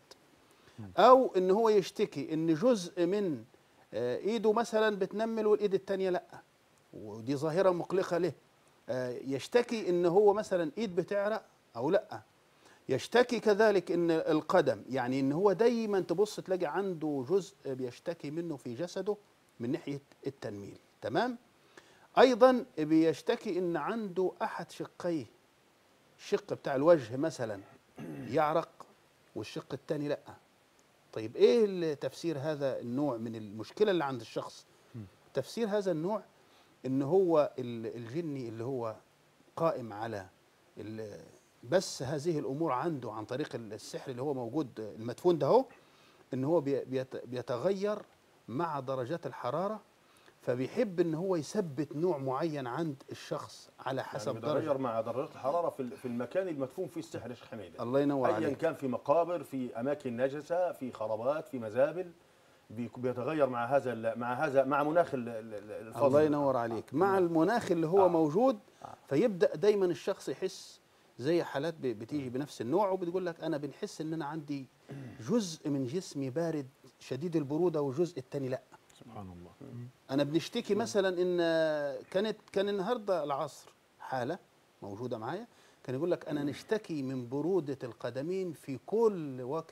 او ان هو يشتكي ان جزء من آه، ايده مثلا بتنمل والايد الثانيه لا ودي ظاهره مقلقه له آه، يشتكي ان هو مثلا ايد بتعرق او لا يشتكي كذلك ان القدم يعني ان هو دايما تبص تلاقي عنده جزء بيشتكي منه في جسده من ناحيه التنميل تمام ايضا بيشتكي ان عنده احد شقيه الشق بتاع الوجه مثلا يعرق والشق الثاني لا طيب ايه تفسير هذا النوع من المشكله اللي عند الشخص تفسير هذا النوع ان هو ال- الجني اللي هو قائم على ال- بس هذه الامور عنده عن طريق السحر اللي هو موجود المدفون ده هو ان هو بي- بيت- بيتغير مع درجات الحراره فبيحب ان هو يثبت نوع معين عند الشخص على حسب يعني درجه بيتغير مع درجات الحراره في ال- في المكان المدفون فيه السحر يا شيخ حميده الله ينور ايا عليك كان في مقابر في اماكن نجسه في خرابات في مزابل بيك- بيتغير مع هذا ال- مع هذا مع مناخ ال- ال- ال- الفضل الله ينور عليك مع المناخ اللي هو آه. موجود فيبدا دايما الشخص يحس زي حالات ب- بتيجي بنفس النوع وبتقول لك انا بنحس ان انا عندي جزء من جسمي بارد شديد البروده والجزء الثاني لا سبحان الله انا بنشتكي مثلا ان كانت كان النهارده العصر حاله موجوده معايا كان يقول لك انا نشتكي من بروده القدمين في كل وقت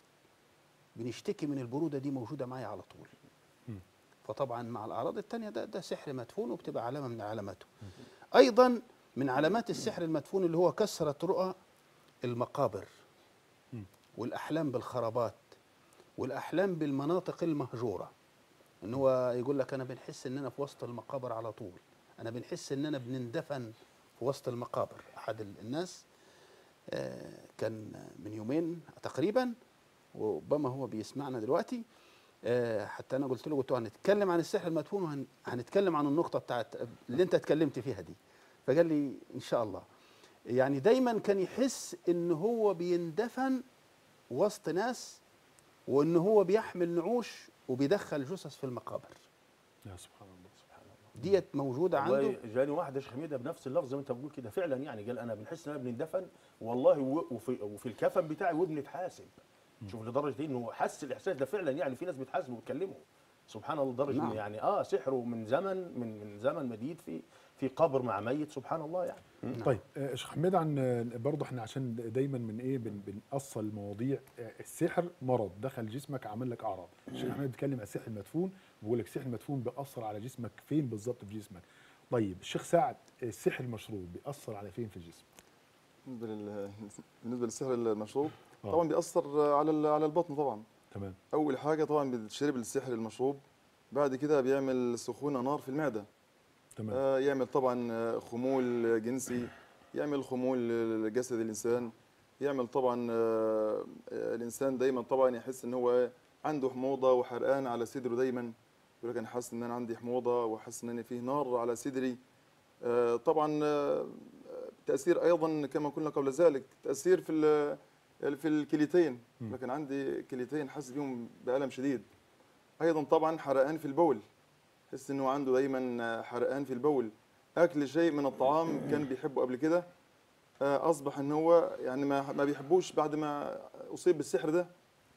بنشتكي من البروده دي موجوده معايا على طول فطبعا مع الاعراض الثانيه ده ده سحر مدفون وبتبقى علامه من علاماته ايضا من علامات السحر المدفون اللي هو كثره رؤى المقابر والاحلام بالخرابات والاحلام بالمناطق المهجوره ان هو يقول لك انا بنحس اننا في وسط المقابر على طول انا بنحس اننا بنندفن في وسط المقابر احد ال- الناس آه، كان من يومين تقريبا وربما هو بيسمعنا دلوقتي آه، حتى انا قلت له قلت له هنتكلم عن السحر المدفون وهنتكلم عن النقطه بتاعت اللي انت اتكلمت فيها دي فقال لي ان شاء الله يعني دايما كان يحس ان هو بيندفن وسط ناس وان هو بيحمل نعوش وبيدخل جثث في المقابر يا سبحان الله سبحان الله ديت موجوده عنده والله جاني واحد يا شيخ حميده بنفس اللفظ زي ما انت بتقول كده فعلا يعني قال انا بنحس ان انا بندفن والله و- وفي, وفي الكفن بتاعي وبنتحاسب شوف لدرجه إيه انه حس الاحساس ده فعلا يعني في ناس بتحاسبه وبتكلمه سبحان الله لدرجه نعم. نعم. يعني اه سحره من زمن من من زمن مديد في في قبر مع ميت سبحان الله يعني طيب آه، شيخ حميد عن آه، برضه احنا عشان دايما من ايه بن بنأصل مواضيع آه، السحر مرض دخل جسمك عمل لك اعراض الشيخ حميد بيتكلم عن السحر المدفون بيقول لك السحر المدفون بيأثر على جسمك فين بالظبط في جسمك طيب الشيخ سعد السحر المشروب بيأثر على فين في الجسم بالنسبه لل- بالنسبه للسحر المشروب آه. طبعا بيأثر على ال- على البطن طبعا تمام اول حاجه طبعا بتشرب السحر المشروب بعد كده بيعمل سخونه نار في المعده تمام آه، يعمل طبعا آه، خمول جنسي يعمل خمول لجسد الانسان يعمل طبعا آه، آه، الانسان دايما طبعا يحس ان هو عنده حموضه وحرقان على صدره دايما يقول لك انا حاسس ان انا عندي حموضه وحاسس ان انا فيه نار على صدري آه، طبعا آه، تاثير ايضا كما قلنا قبل ذلك تاثير في ال- في الكليتين لكن عندي كليتين حاسس بيهم بالم شديد ايضا طبعا حرقان في البول حس انه عنده دايما حرقان في البول اكل شيء من الطعام كان بيحبه قبل كده آه، اصبح ان هو يعني ما ما بيحبوش بعد ما اصيب بالسحر ده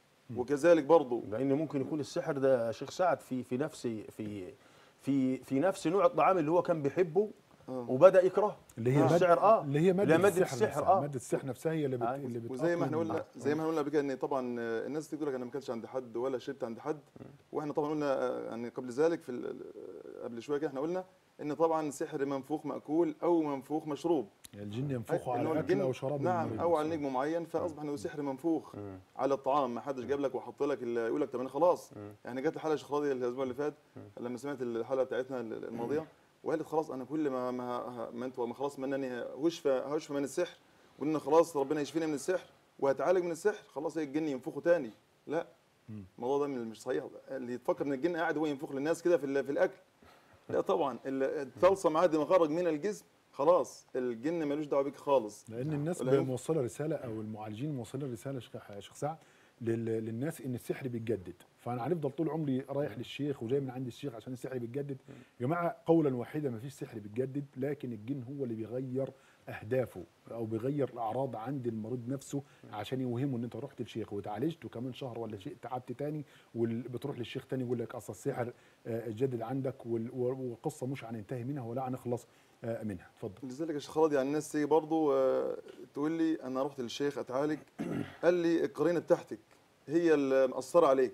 وكذلك برضه لان ممكن يكون السحر ده يا شيخ سعد في في نفس في في في نفس نوع الطعام اللي هو كان بيحبه آه. وبدا يكرهه اللي هي السحر مادة اه اللي هي مادة, اللي هي مادة السحر, السحر، نفسها. آه. مادة السحر نفسها هي اللي بت... أيوة. اللي بت... وزي ما احنا قلنا زي ما احنا قلنا قبل كده ان طبعا آه، الناس تقول لك انا ما كانش عند حد ولا شربت عند حد واحنا طبعا قلنا آه، يعني قبل ذلك في ال- آه، قبل شويه كده احنا قلنا ان طبعا سحر منفوخ ماكول او منفوخ مشروب الجن ينفخوا إنه على اكل الجن- او شراب نعم المريض. او على نجم معين فاصبح انه سحر منفوخ على الطعام ما حدش جاب لك وحط لك ال- يقول لك طب انا خلاص يعني جت الحلقه شيخ راضي الاسبوع اللي فات لما سمعت الحلقه بتاعتنا الماضيه وقالت خلاص انا كل ما ما, ما انتوا ما خلاص ما انني هشفى هشفى من السحر وان خلاص ربنا يشفيني من السحر وهتعالج من السحر خلاص هي الجن ينفخوا تاني لا الموضوع ده من مش صحيح اللي يتفكر ان الجن قاعد هو ينفخ للناس كده في ال- في الاكل لا طبعا ال- الطلسم عاد ما خرج من الجسم خلاص الجن ملوش دعوه بيك خالص لان الناس ولا ينفع. موصله رساله او المعالجين موصلين رساله شيخ شيخ سعد لل- للناس ان السحر بيتجدد فانا هنفضل طول عمري رايح للشيخ وجاي من عند الشيخ عشان السحر بيتجدد يا جماعه قولا واحدا ما فيش سحر بيتجدد لكن الجن هو اللي بيغير اهدافه او بيغير الاعراض عند المريض نفسه عشان يوهمه ان انت رحت للشيخ وتعالجت وكمان شهر ولا شيء تعبت تاني وبتروح للشيخ تاني يقول لك اصل السحر آه، اتجدد عندك وال- والقصه مش هننتهي منها ولا هنخلص آه، منها اتفضل لذلك يا شيخ خالد يعني الناس تيجي برضه آه، تقول لي انا رحت للشيخ اتعالج قال لي القرينه بتاعتك هي اللي مأثره عليك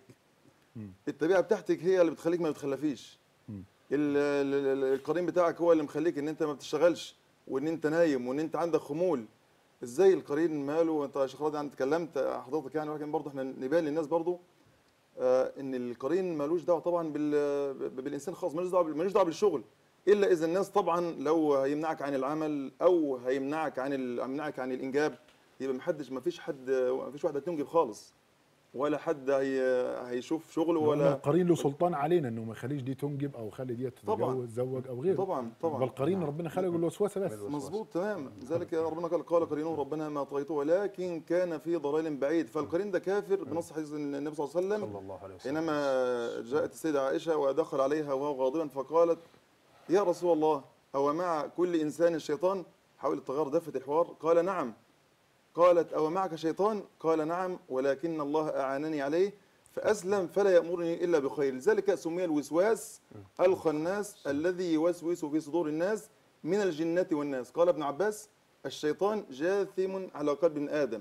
الطبيعه بتاعتك هي اللي بتخليك ما بتخلفيش ال- ال- ال- القرين بتاعك هو اللي مخليك ان انت ما بتشتغلش وان انت نايم وان انت عندك خمول ازاي القرين ماله انت يا شيخ راضي يعني اتكلمت حضرتك يعني ولكن برضه احنا نبان للناس برضه آه ان القرين ملوش دعوه طبعا بال بالانسان خالص ملوش دعوه ملوش دعوه بالشغل الا اذا الناس طبعا لو هيمنعك عن العمل او هيمنعك عن ال- هيمنعك عن الانجاب يبقى محدش ما فيش حد ما فيش واحده تنجب خالص ولا حد هي هيشوف شغله ولا ولا القرين له سلطان علينا انه ما يخليش دي تنجب او خلي دي طبعاً. تتجوز تزوج او غيره طبعا طبعا والقرين ربنا خلقه الوسوسه بس مظبوط تمام ذلك ربنا قال قال قرينه ربنا ما طغيته ولكن كان في ضلال بعيد فالقرين ده كافر بنص حديث النبي صلى الله عليه وسلم صلى الله عليه وسلم حينما جاءت السيدة عائشة ودخل عليها وهو غاضبا فقالت يا رسول الله أو مع كل إنسان شيطان حاول التغير دفة الحوار قال نعم قالت أو معك شيطان قال نعم ولكن الله أعانني عليه فأسلم فلا يأمرني إلا بخير لذلك سمي الوسواس الخناس الذي يوسوس في صدور الناس من الجنة والناس قال ابن عباس الشيطان جاثم على قلب ابن آدم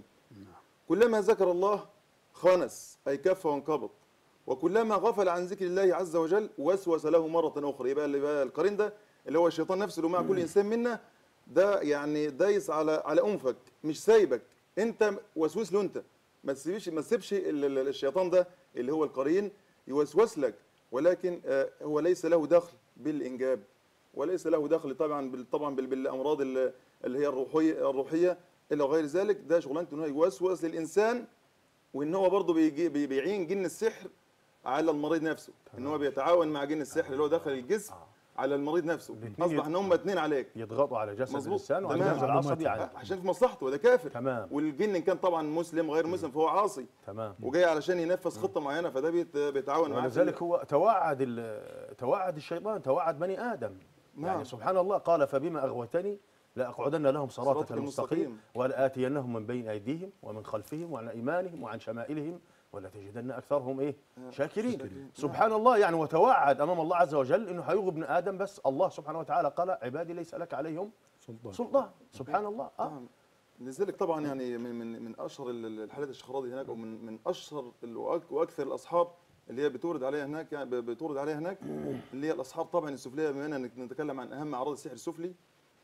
كلما ذكر الله خانس أي كف وانقبض وكلما غفل عن ذكر الله عز وجل وسوس له مرة أخرى يبقى اللي بقى القرين ده اللي هو الشيطان نفسه اللي مع كل إنسان منا ده يعني دايس على على أنفك مش سايبك أنت وسوس له أنت ما تسيبش ما تسيبش ال- ال- الشيطان ده اللي هو القرين يوسوس لك ولكن آه، هو ليس له دخل بالإنجاب وليس له دخل طبعا بال- طبعا بال- بالأمراض ال- اللي هي الروحية الروحية إلى غير ذلك ده شغلانته إن هو يوسوس للإنسان وان هو برضه بيجي بي- بيعين جن السحر على المريض نفسه ان هو بيتعاون مع جن السحر اللي هو دخل الجسم على المريض نفسه الاتنين اصبح ان هم اتنين عليك يضغطوا على جسد مظبوط. الانسان وعلى تمام. الجهاز العصبي معلومات. عنه عشان في مصلحته وده كافر تمام. والجن ان كان طبعا مسلم غير مسلم فهو عاصي تمام وجاي علشان ينفذ خطه معينه فده بيت- بيتعاون معاه في ولذلك هو توعد ال- توعد الشيطان توعد بني ادم نعم. يعني سبحان الله قال فبما اغويتني لاقعدن لهم صراطك صراطك المستقيم المستقيم. ولاتينهم من بين ايديهم ومن خلفهم وعن ايمانهم وعن شمائلهم ولا تجدن اكثرهم ايه شاكرين شاكرين. سبحان الله يعني وتوعد امام الله عز وجل انه هيغوي ابن ادم بس الله سبحانه وتعالى قال عبادي ليس لك عليهم سلطان سلطان سبحان الله اه نعم. لذلك طبعا يعني من من من اشهر ال- ال- الحالات الشخراضي هناك ومن من اشهر ال- وأك- واكثر الاصحاب اللي هي بتورد عليها هناك يعني ب- بتورد عليها هناك اللي هي الاصحاب طبعا السفليه بما اننا نتكلم عن اهم اعراض السحر السفلي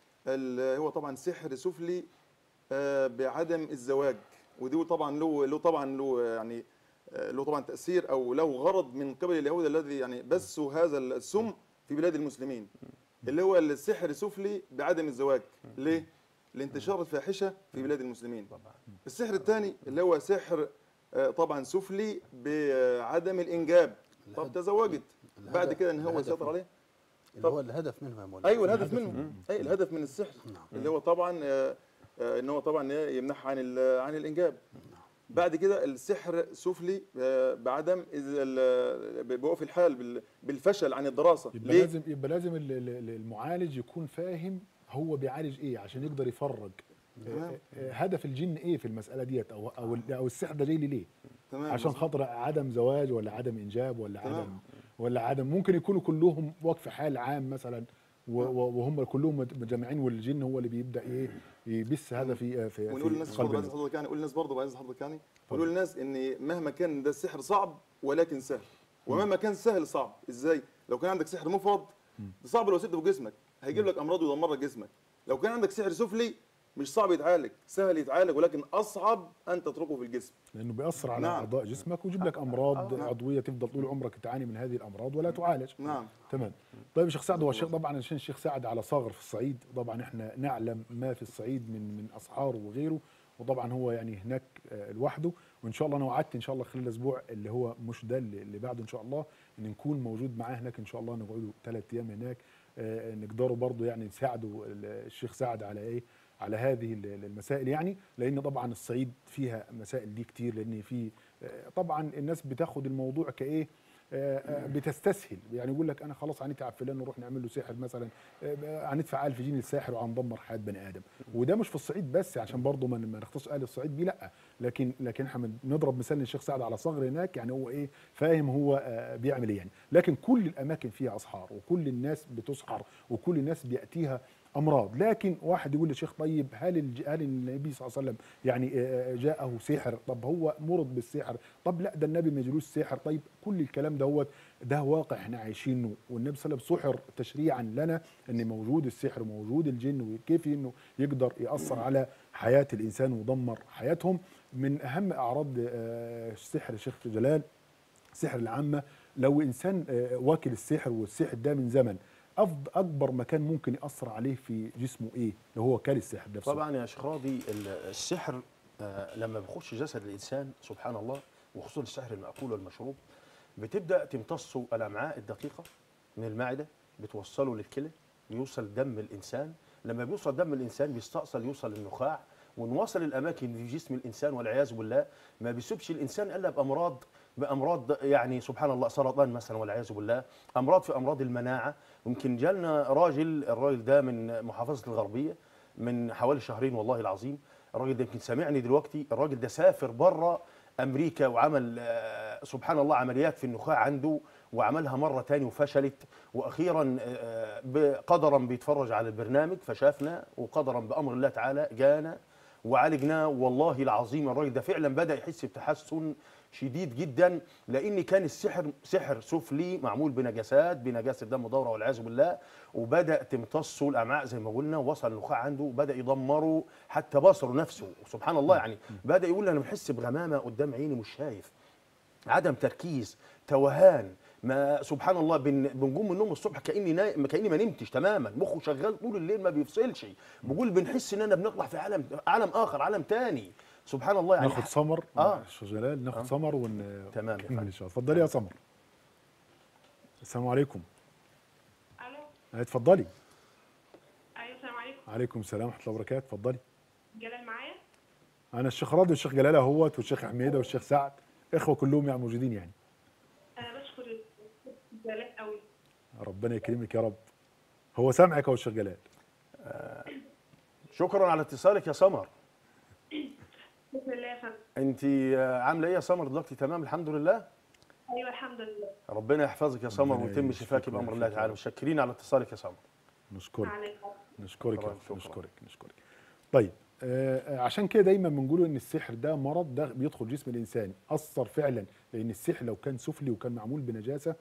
ال- هو طبعا سحر سفلي آه، بعدم الزواج ودي طبعا له له طبعا له يعني آه، له طبعا تاثير او له غرض من قبل اليهود الذي يعني بثوا هذا السم في بلاد المسلمين اللي هو السحر السفلي بعدم الزواج ليه لانتشار الفاحشه في بلاد المسلمين السحر الثاني اللي هو سحر آه، طبعا سفلي بعدم الانجاب طب الهدف- تزوجت بعد الهدف- كده ان هو الهدف يسيطر عليه اللي هو الهدف منه يا مولانا ايوه الهدف منه اي الهدف من السحر نعم. اللي هو طبعا آه، آه، ان هو طبعا يمنعها عن ال- عن الانجاب بعد كده السحر سفلي آه، بعدم إذ- ال- بوقف الحال بال- بالفشل عن الدراسه يبقى ليه؟ لازم يبقى لازم ال- ال- المعالج يكون فاهم هو بيعالج ايه عشان يقدر يفرج تمام. آه، آه، هدف الجن ايه في المساله ديت او او ال- او السحر ده جاي لي ليه تمام عشان مظبوط. خاطر عدم زواج ولا عدم انجاب ولا تمام. عدم ولا عدم ممكن يكونوا كلهم وقف حال عام مثلا و- و- وهم كلهم مجمعين والجن هو اللي بيبدا ايه يبث هذا في في ونقول في للناس قلب برضه عايز الناس حضرتك يعني قول للناس برضه عايز حضرتك يعني ونقول للناس ان مهما كان ده السحر صعب ولكن سهل ومهما كان سهل صعب ازاي لو كان عندك سحر مفرط ده صعب لو سبته في جسمك هيجيب لك امراض ويدمر لك جسمك لو كان عندك سحر سفلي مش صعب يتعالج سهل يتعالج ولكن اصعب ان تتركه في الجسم لانه بيأثر على نعم. اعضاء جسمك ويجيب لك امراض نعم. عضويه تفضل طول عمرك تعاني من هذه الامراض ولا تعالج نعم تمام طيب يا شيخ سعد هو الشيخ طبعا عشان الشيخ سعد على صاغر في الصعيد طبعا احنا نعلم ما في الصعيد من من اسحار وغيره وطبعا هو يعني هناك آه، لوحده وان شاء الله انا وعدت ان شاء الله خلال الاسبوع اللي هو مش ده اللي اللي بعده ان شاء الله ان نكون موجود معاه هناك ان شاء الله نقعدوا ثلاث ايام هناك آه، نقدروا برضه يعني نساعدوا ال- الشيخ سعد على ايه على هذه ال- المسائل يعني لان طبعا الصعيد فيها مسائل دي كتير لان في آه، طبعا الناس بتاخد الموضوع كايه آه، آه، بتستسهل يعني يقول لك انا خلاص هنتعب فلان نروح نعمل له سحر مثلا آه، هندفع 1000 جنيه للساحر وهندمر حياه بني ادم وده مش في الصعيد بس عشان برضه ما ما نختص اهل الصعيد بيه لا لكن لكن احنا بنضرب مثال للشيخ سعد على صغر هناك يعني هو ايه فاهم هو آه، بيعمل ايه يعني لكن كل الاماكن فيها اسحار وكل الناس بتسحر وكل الناس بياتيها امراض لكن واحد يقول للشيخ طيب هل الج- هل النبي صلى الله عليه وسلم يعني آه، جاءه سحر طب هو مرض بالسحر طب لا ده النبي ما جالوش سحر طيب كل الكلام دوت ده واقع احنا عايشينه والنبي صلى الله عليه وسلم سحر تشريعا لنا ان موجود السحر موجود الجن وكيف انه يقدر ياثر على حياه الانسان ويدمر حياتهم من اهم اعراض آه، السحر يا شيخ جلال سحر العامة لو إنسان آه، واكل السحر والسحر ده من زمن أفضل أكبر مكان ممكن يأثر عليه في جسمه إيه لو هو كل السحر نفسه طبعا يا شيخ راضي ال- السحر آه، لما بيخش جسد الانسان سبحان الله وخصوصا السحر المأكول والمشروب بتبدا تمتصه الامعاء الدقيقه من المعده بتوصله للكلى يوصل دم الانسان لما بيوصل دم الانسان بيستأصل يوصل للنخاع ونوصل الاماكن في جسم الانسان والعياذ بالله ما بيسيبش الانسان الا بامراض بامراض يعني سبحان الله سرطان مثلا والعياذ بالله امراض في امراض المناعه يمكن جالنا راجل الراجل ده من محافظه الغربيه من حوالي شهرين والله العظيم الراجل ده يمكن سامعني دلوقتي الراجل ده سافر بره امريكا وعمل آه، سبحان الله عمليات في النخاع عنده وعملها مره تاني وفشلت واخيرا آه، بقدرا بيتفرج على البرنامج فشافنا وقدرا بامر الله تعالى جانا وعالجناه والله العظيم الراجل ده فعلا بدا يحس بتحسن شديد جدا لان كان السحر سحر سفلي معمول بنجاسات بنجاسه دم دوره والعياذ بالله وبدا تمتصه الامعاء زي ما قلنا وصل النخاع عنده وبدا يدمره حتى بصره نفسه سبحان الله يعني بدا يقول انا بحس بغمامه قدام عيني مش شايف عدم تركيز توهان ما سبحان الله بن بنقوم من النوم الصبح كاني نايم كاني ما نمتش تماما مخه شغال طول الليل ما بيفصلش بقول بنحس اننا بنطلع في عالم عالم اخر عالم تاني سبحان الله يعني ناخد سمر آه. آه. شيخ جلال ناخد سمر ون تمام يا نكمل فندم. إن شاء الله اتفضلي يا سمر السلام عليكم الو آه، اتفضلي ايوه السلام عليكم عليكم السلام ورحمة الله وبركاته اتفضلي جلال معايا أنا الشيخ راضي والشيخ جلال أهوت والشيخ حميدة والشيخ سعد إخوة كلهم يعني موجودين يعني انا بشكر جلال قوي ربنا يكرمك يا رب هو سامعك يا الشيخ جلال شكرا على اتصالك يا سمر بسم الله يا فندم انت عامله ايه يا سمر دلوقتي تمام الحمد لله ايوه الحمد لله ربنا يحفظك يا سمر ربنا ويتم يشفيك شفاك بامر الله ويعافيك يا تعالى رب. متشكرين على اتصالك يا سمر نشكرك عليك نشكرك يا شكراً، رب، شكراً. نشكرك نشكرك طيب آه آه، عشان كده دايما بنقول ان السحر ده مرض ده بيدخل جسم الانسان اثر فعلا لان السحر لو كان سفلي وكان معمول بنجاسه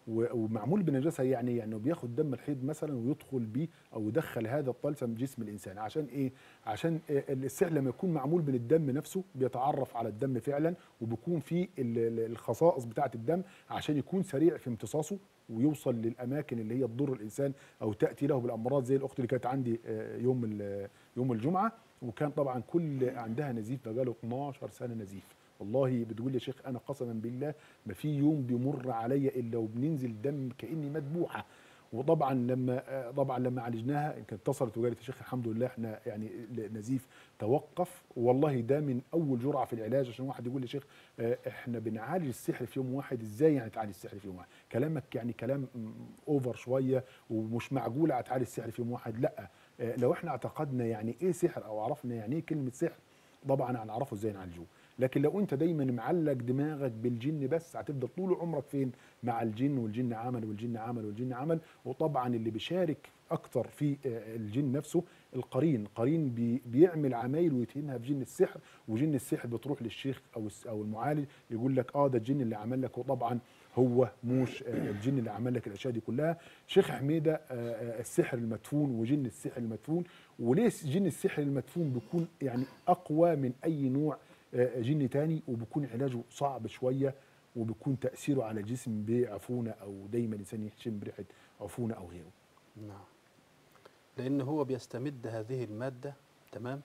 و- ومعمول بنجاسه يعني يعني بياخد دم الحيض مثلا ويدخل بيه او يدخل هذا الطلسم جسم الانسان عشان ايه عشان آه، السحر لما يكون معمول من الدم نفسه بيتعرف على الدم فعلا وبيكون فيه ال- ال- الخصائص بتاعه الدم عشان يكون سريع في امتصاصه ويوصل للاماكن اللي هي تضر الانسان او تاتي له بالامراض زي الاخت اللي كانت عندي آه، يوم ال- يوم الجمعه وكان طبعا كل عندها نزيف بقاله 12 سنه نزيف والله بتقول لي يا شيخ انا قسما بالله ما في يوم بيمر عليا الا وبننزل دم كاني مذبوحه وطبعا لما آه، طبعا لما عالجناها كانت اتصلت وقالت يا شيخ الحمد لله احنا يعني نزيف توقف والله ده من اول جرعه في العلاج عشان واحد يقول لي يا شيخ آه، احنا بنعالج السحر في يوم واحد ازاي يعني تعالج السحر في يوم واحد كلامك يعني كلام م، اوفر شويه ومش معقول هتعالج السحر في يوم واحد لا آه، لو احنا اعتقدنا يعني ايه سحر او عرفنا يعني ايه كلمه سحر طبعا هنعرفه ازاي نعالجوه لكن لو انت دايما معلق دماغك بالجن بس هتفضل طول عمرك فين مع الجن والجن عمل والجن عمل والجن عمل وطبعا اللي بيشارك اكتر في آه، الجن نفسه القرين قرين بي بيعمل عمايل ويتهمها بجن السحر وجن السحر بتروح للشيخ او الس- او المعالج يقول لك اه ده الجن اللي عمل لك وطبعا هو موش آه، الجن اللي عمل لك الاشياء دي كلها شيخ حميده آه، آه، السحر المدفون وجن السحر المدفون وليه جن السحر المدفون بيكون يعني اقوى من اي نوع آه، جن تاني وبيكون علاجه صعب شويه وبيكون تاثيره على الجسم بعفونه او دايما الانسان يشم بريحه عفونه او غيره نعم لأن هو بيستمد هذه المادة تمام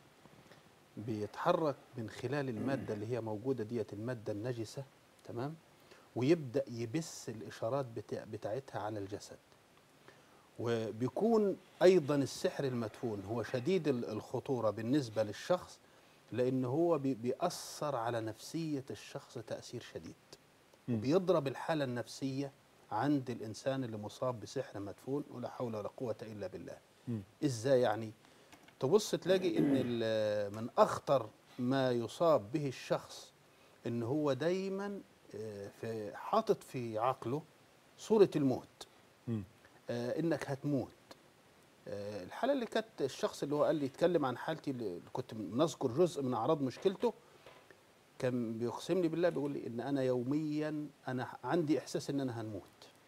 بيتحرك من خلال المادة اللي هي موجودة ديت المادة النجسة تمام ويبدأ يبث الإشارات بتاع بتاعتها على الجسد وبيكون أيضا السحر المدفون هو شديد ال- الخطورة بالنسبة للشخص لأن هو بي- بيأثر على نفسية الشخص تأثير شديد مم. بيضرب الحالة النفسية عند الإنسان اللي مصاب بسحر مدفون ولا حول ولا قوة إلا بالله مم. إزاي يعني تبص تلاقي إن ال- من أخطر ما يصاب به الشخص إن هو دايما آه، في حاطط في عقله صورة الموت مم. آه، إنك هتموت آه، الحالة اللي كانت الشخص اللي هو قال لي يتكلم عن حالتي اللي كنت نذكر جزء من أعراض مشكلته كان بيقسم لي بالله بيقول لي ان انا يوميا انا عندي احساس ان انا هنموت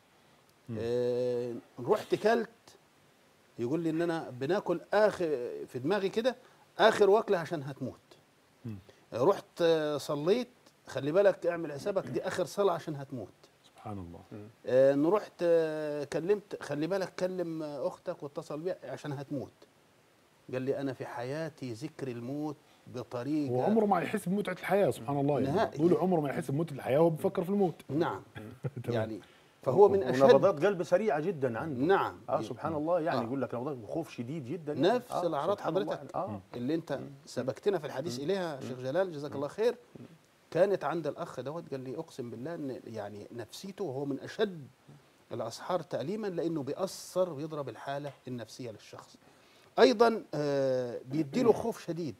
آه رحت كلت يقول لي ان انا بناكل اخر في دماغي كده اخر واكله عشان هتموت مم. آه رحت آه صليت خلي بالك اعمل حسابك دي اخر صلاه عشان هتموت سبحان الله آه ان رحت آه كلمت خلي بالك كلم آه، اختك واتصل بيها عشان هتموت قال لي انا في حياتي ذكر الموت بطريقه هو عمره ما يحس بمتعه الحياه سبحان الله يعني نهائي. طول عمره ما يحس بمتعه الحياه وهو بيفكر في الموت نعم تمام. يعني فهو من اشد ونبضات قلب سريعه جدا عنده نعم اه سبحان الله يعني آه. يقول لك نبضات بخوف شديد جدا نفس آه الاعراض سبحان الله. حضرتك اه اللي انت سبقتنا في الحديث اليها شيخ جلال جزاك الله خير كانت عند الاخ دوت قال لي اقسم بالله ان يعني نفسيته هو من اشد الاسحار تاليما لانه بيأثر ويضرب الحاله النفسيه للشخص ايضا آه بيديله خوف شديد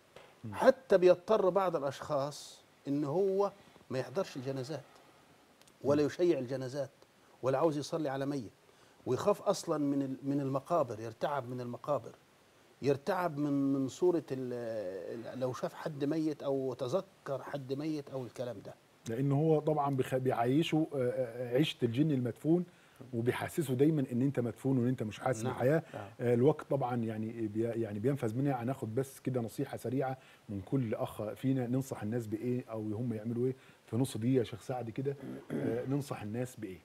حتى بيضطر بعض الاشخاص ان هو ما يحضرش الجنازات ولا يشيع الجنازات ولا عاوز يصلي على ميت ويخاف اصلا من ال- من المقابر يرتعب من المقابر يرتعب من من صوره ال- ال- لو شاف حد ميت او تذكر حد ميت او الكلام ده لان هو طبعا بيخ- بيعيشه آه، آه، عيشه الجن المدفون وبيحسسه دايما ان انت مدفون وان انت مش حاسس نعم. بالحياه آه، الوقت طبعا يعني بي يعني بينفذ منها هناخد بس كده نصيحه سريعه من كل اخ فينا ننصح الناس بايه او هم يعملوا ايه في نص دقيقه يا شيخ سعد كده آه، ننصح الناس بايه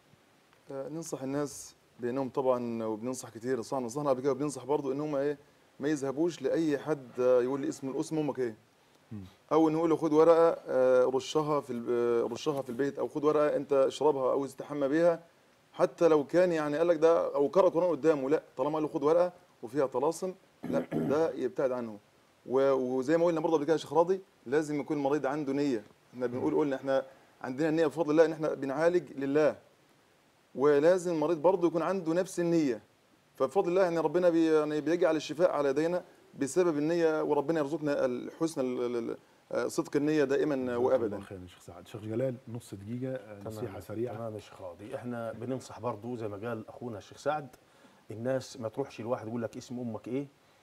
آه، ننصح الناس بانهم طبعا وبننصح كتير صح نصحنا قبل كده وبننصح برضه ان هم ايه ما يذهبوش لاي حد آه، يقول لي اسم اسم امك ايه او نقول له خد ورقه آه، رشها في ال- آه، رشها في البيت او خد ورقه انت اشربها او استحمى بيها حتى لو كان يعني قال لك ده او قرأ قرآن قدامه لا طالما قال له خد ورقه وفيها طلاسم لا ده يبتعد عنه و- وزي ما قلنا برضه قبل كده يا شيخ راضي لازم يكون المريض عنده نيه احنا بنقول قلنا احنا عندنا النيه بفضل الله ان احنا بنعالج لله ولازم المريض برضه يكون عنده نفس النيه فبفضل الله يعني ربنا بي يعني بيجعل الشفاء على يدينا بسبب النيه وربنا يرزقنا الحسن ال- ال- ال- صدق النيه دائما جزاك وابدا الله خير يا شيخ سعد شيخ جلال نص دقيقه آه، نصيحه تمام سريعه تمام يا شيخ راضي احنا بننصح برضو زي ما قال اخونا الشيخ سعد الناس ما تروحش لواحد يقول لك اسم امك ايه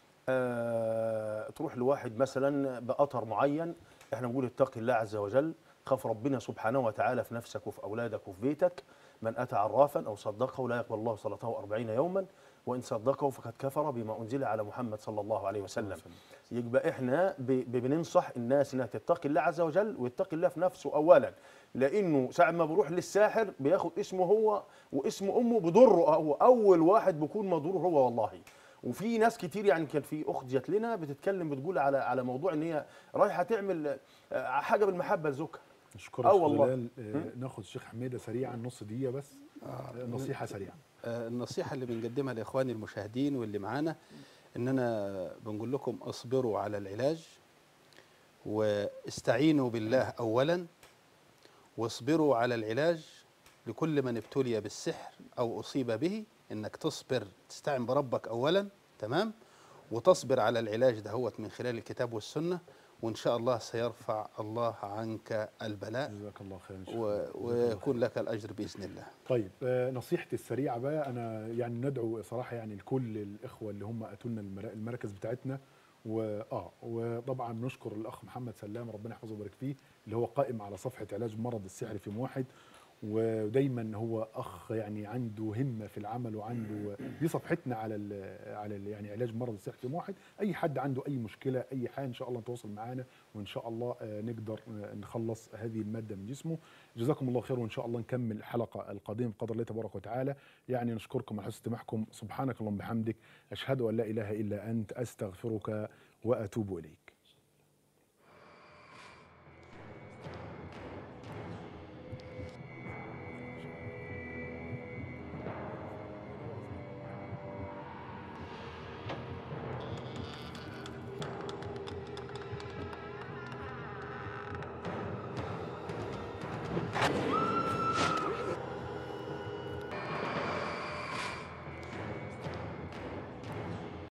آه تروح لواحد مثلا باثر معين احنا بنقول اتق الله عز وجل خاف ربنا سبحانه وتعالى في نفسك وفي اولادك وفي بيتك من اتى عرافا او صدقه لا يقبل الله صلاته أربعين يوما وان صدقه فقد كفر بما انزل على محمد صلى الله عليه وسلم يبقى احنا ب- ب- بننصح الناس انها تتقي الله عز وجل ويتقي الله في نفسه اولا لانه ساعه ما بروح للساحر بياخد اسمه هو واسم امه بضره هو اول واحد بيكون مضرور هو والله وفي ناس كتير يعني كان في اخت جات لنا بتتكلم بتقول على على موضوع ان هي رايحه تعمل آه، حاجه بالمحبه لزوجها نشكرك آه أستاذ والله. جلال. آه، ناخد الشيخ حميده سريعا نص دقيقه بس آه، نصيحه سريعه آه، النصيحة اللي بنقدمها لإخواني المشاهدين واللي معانا إننا بنقول لكم اصبروا على العلاج واستعينوا بالله أولا واصبروا على العلاج لكل من ابتلي بالسحر أو أصيب به إنك تصبر تستعين بربك أولا تمام وتصبر على العلاج دهوت من خلال الكتاب والسنة وإن شاء الله سيرفع الله عنك البلاء جزاك الله خير إن شاء و- الله. جزاك الله ويكون لك الأجر بإذن الله طيب آه، نصيحتي السريعه بقى انا يعني ندعو صراحه يعني لكل الاخوه اللي هم اتوا لنا المرا- المراكز بتاعتنا واه وطبعا نشكر الاخ محمد سلام ربنا يحفظه ويبارك فيه اللي هو قائم على صفحه علاج مرض السحر في موحد ودايما هو اخ يعني عنده همه في العمل وعنده دي صفحتنا على ال على ال يعني علاج مرض السحر في موحد اي حد عنده اي مشكله اي حاجه ان شاء الله تواصل معانا وان شاء الله آه، نقدر آه، نخلص هذه الماده من جسمه جزاكم الله خير وان شاء الله نكمل الحلقه القادمه بقدر الله تبارك وتعالى يعني نشكركم على حسن استماعكم سبحانك اللهم بحمدك اشهد ان لا اله الا انت استغفرك واتوب اليك الخير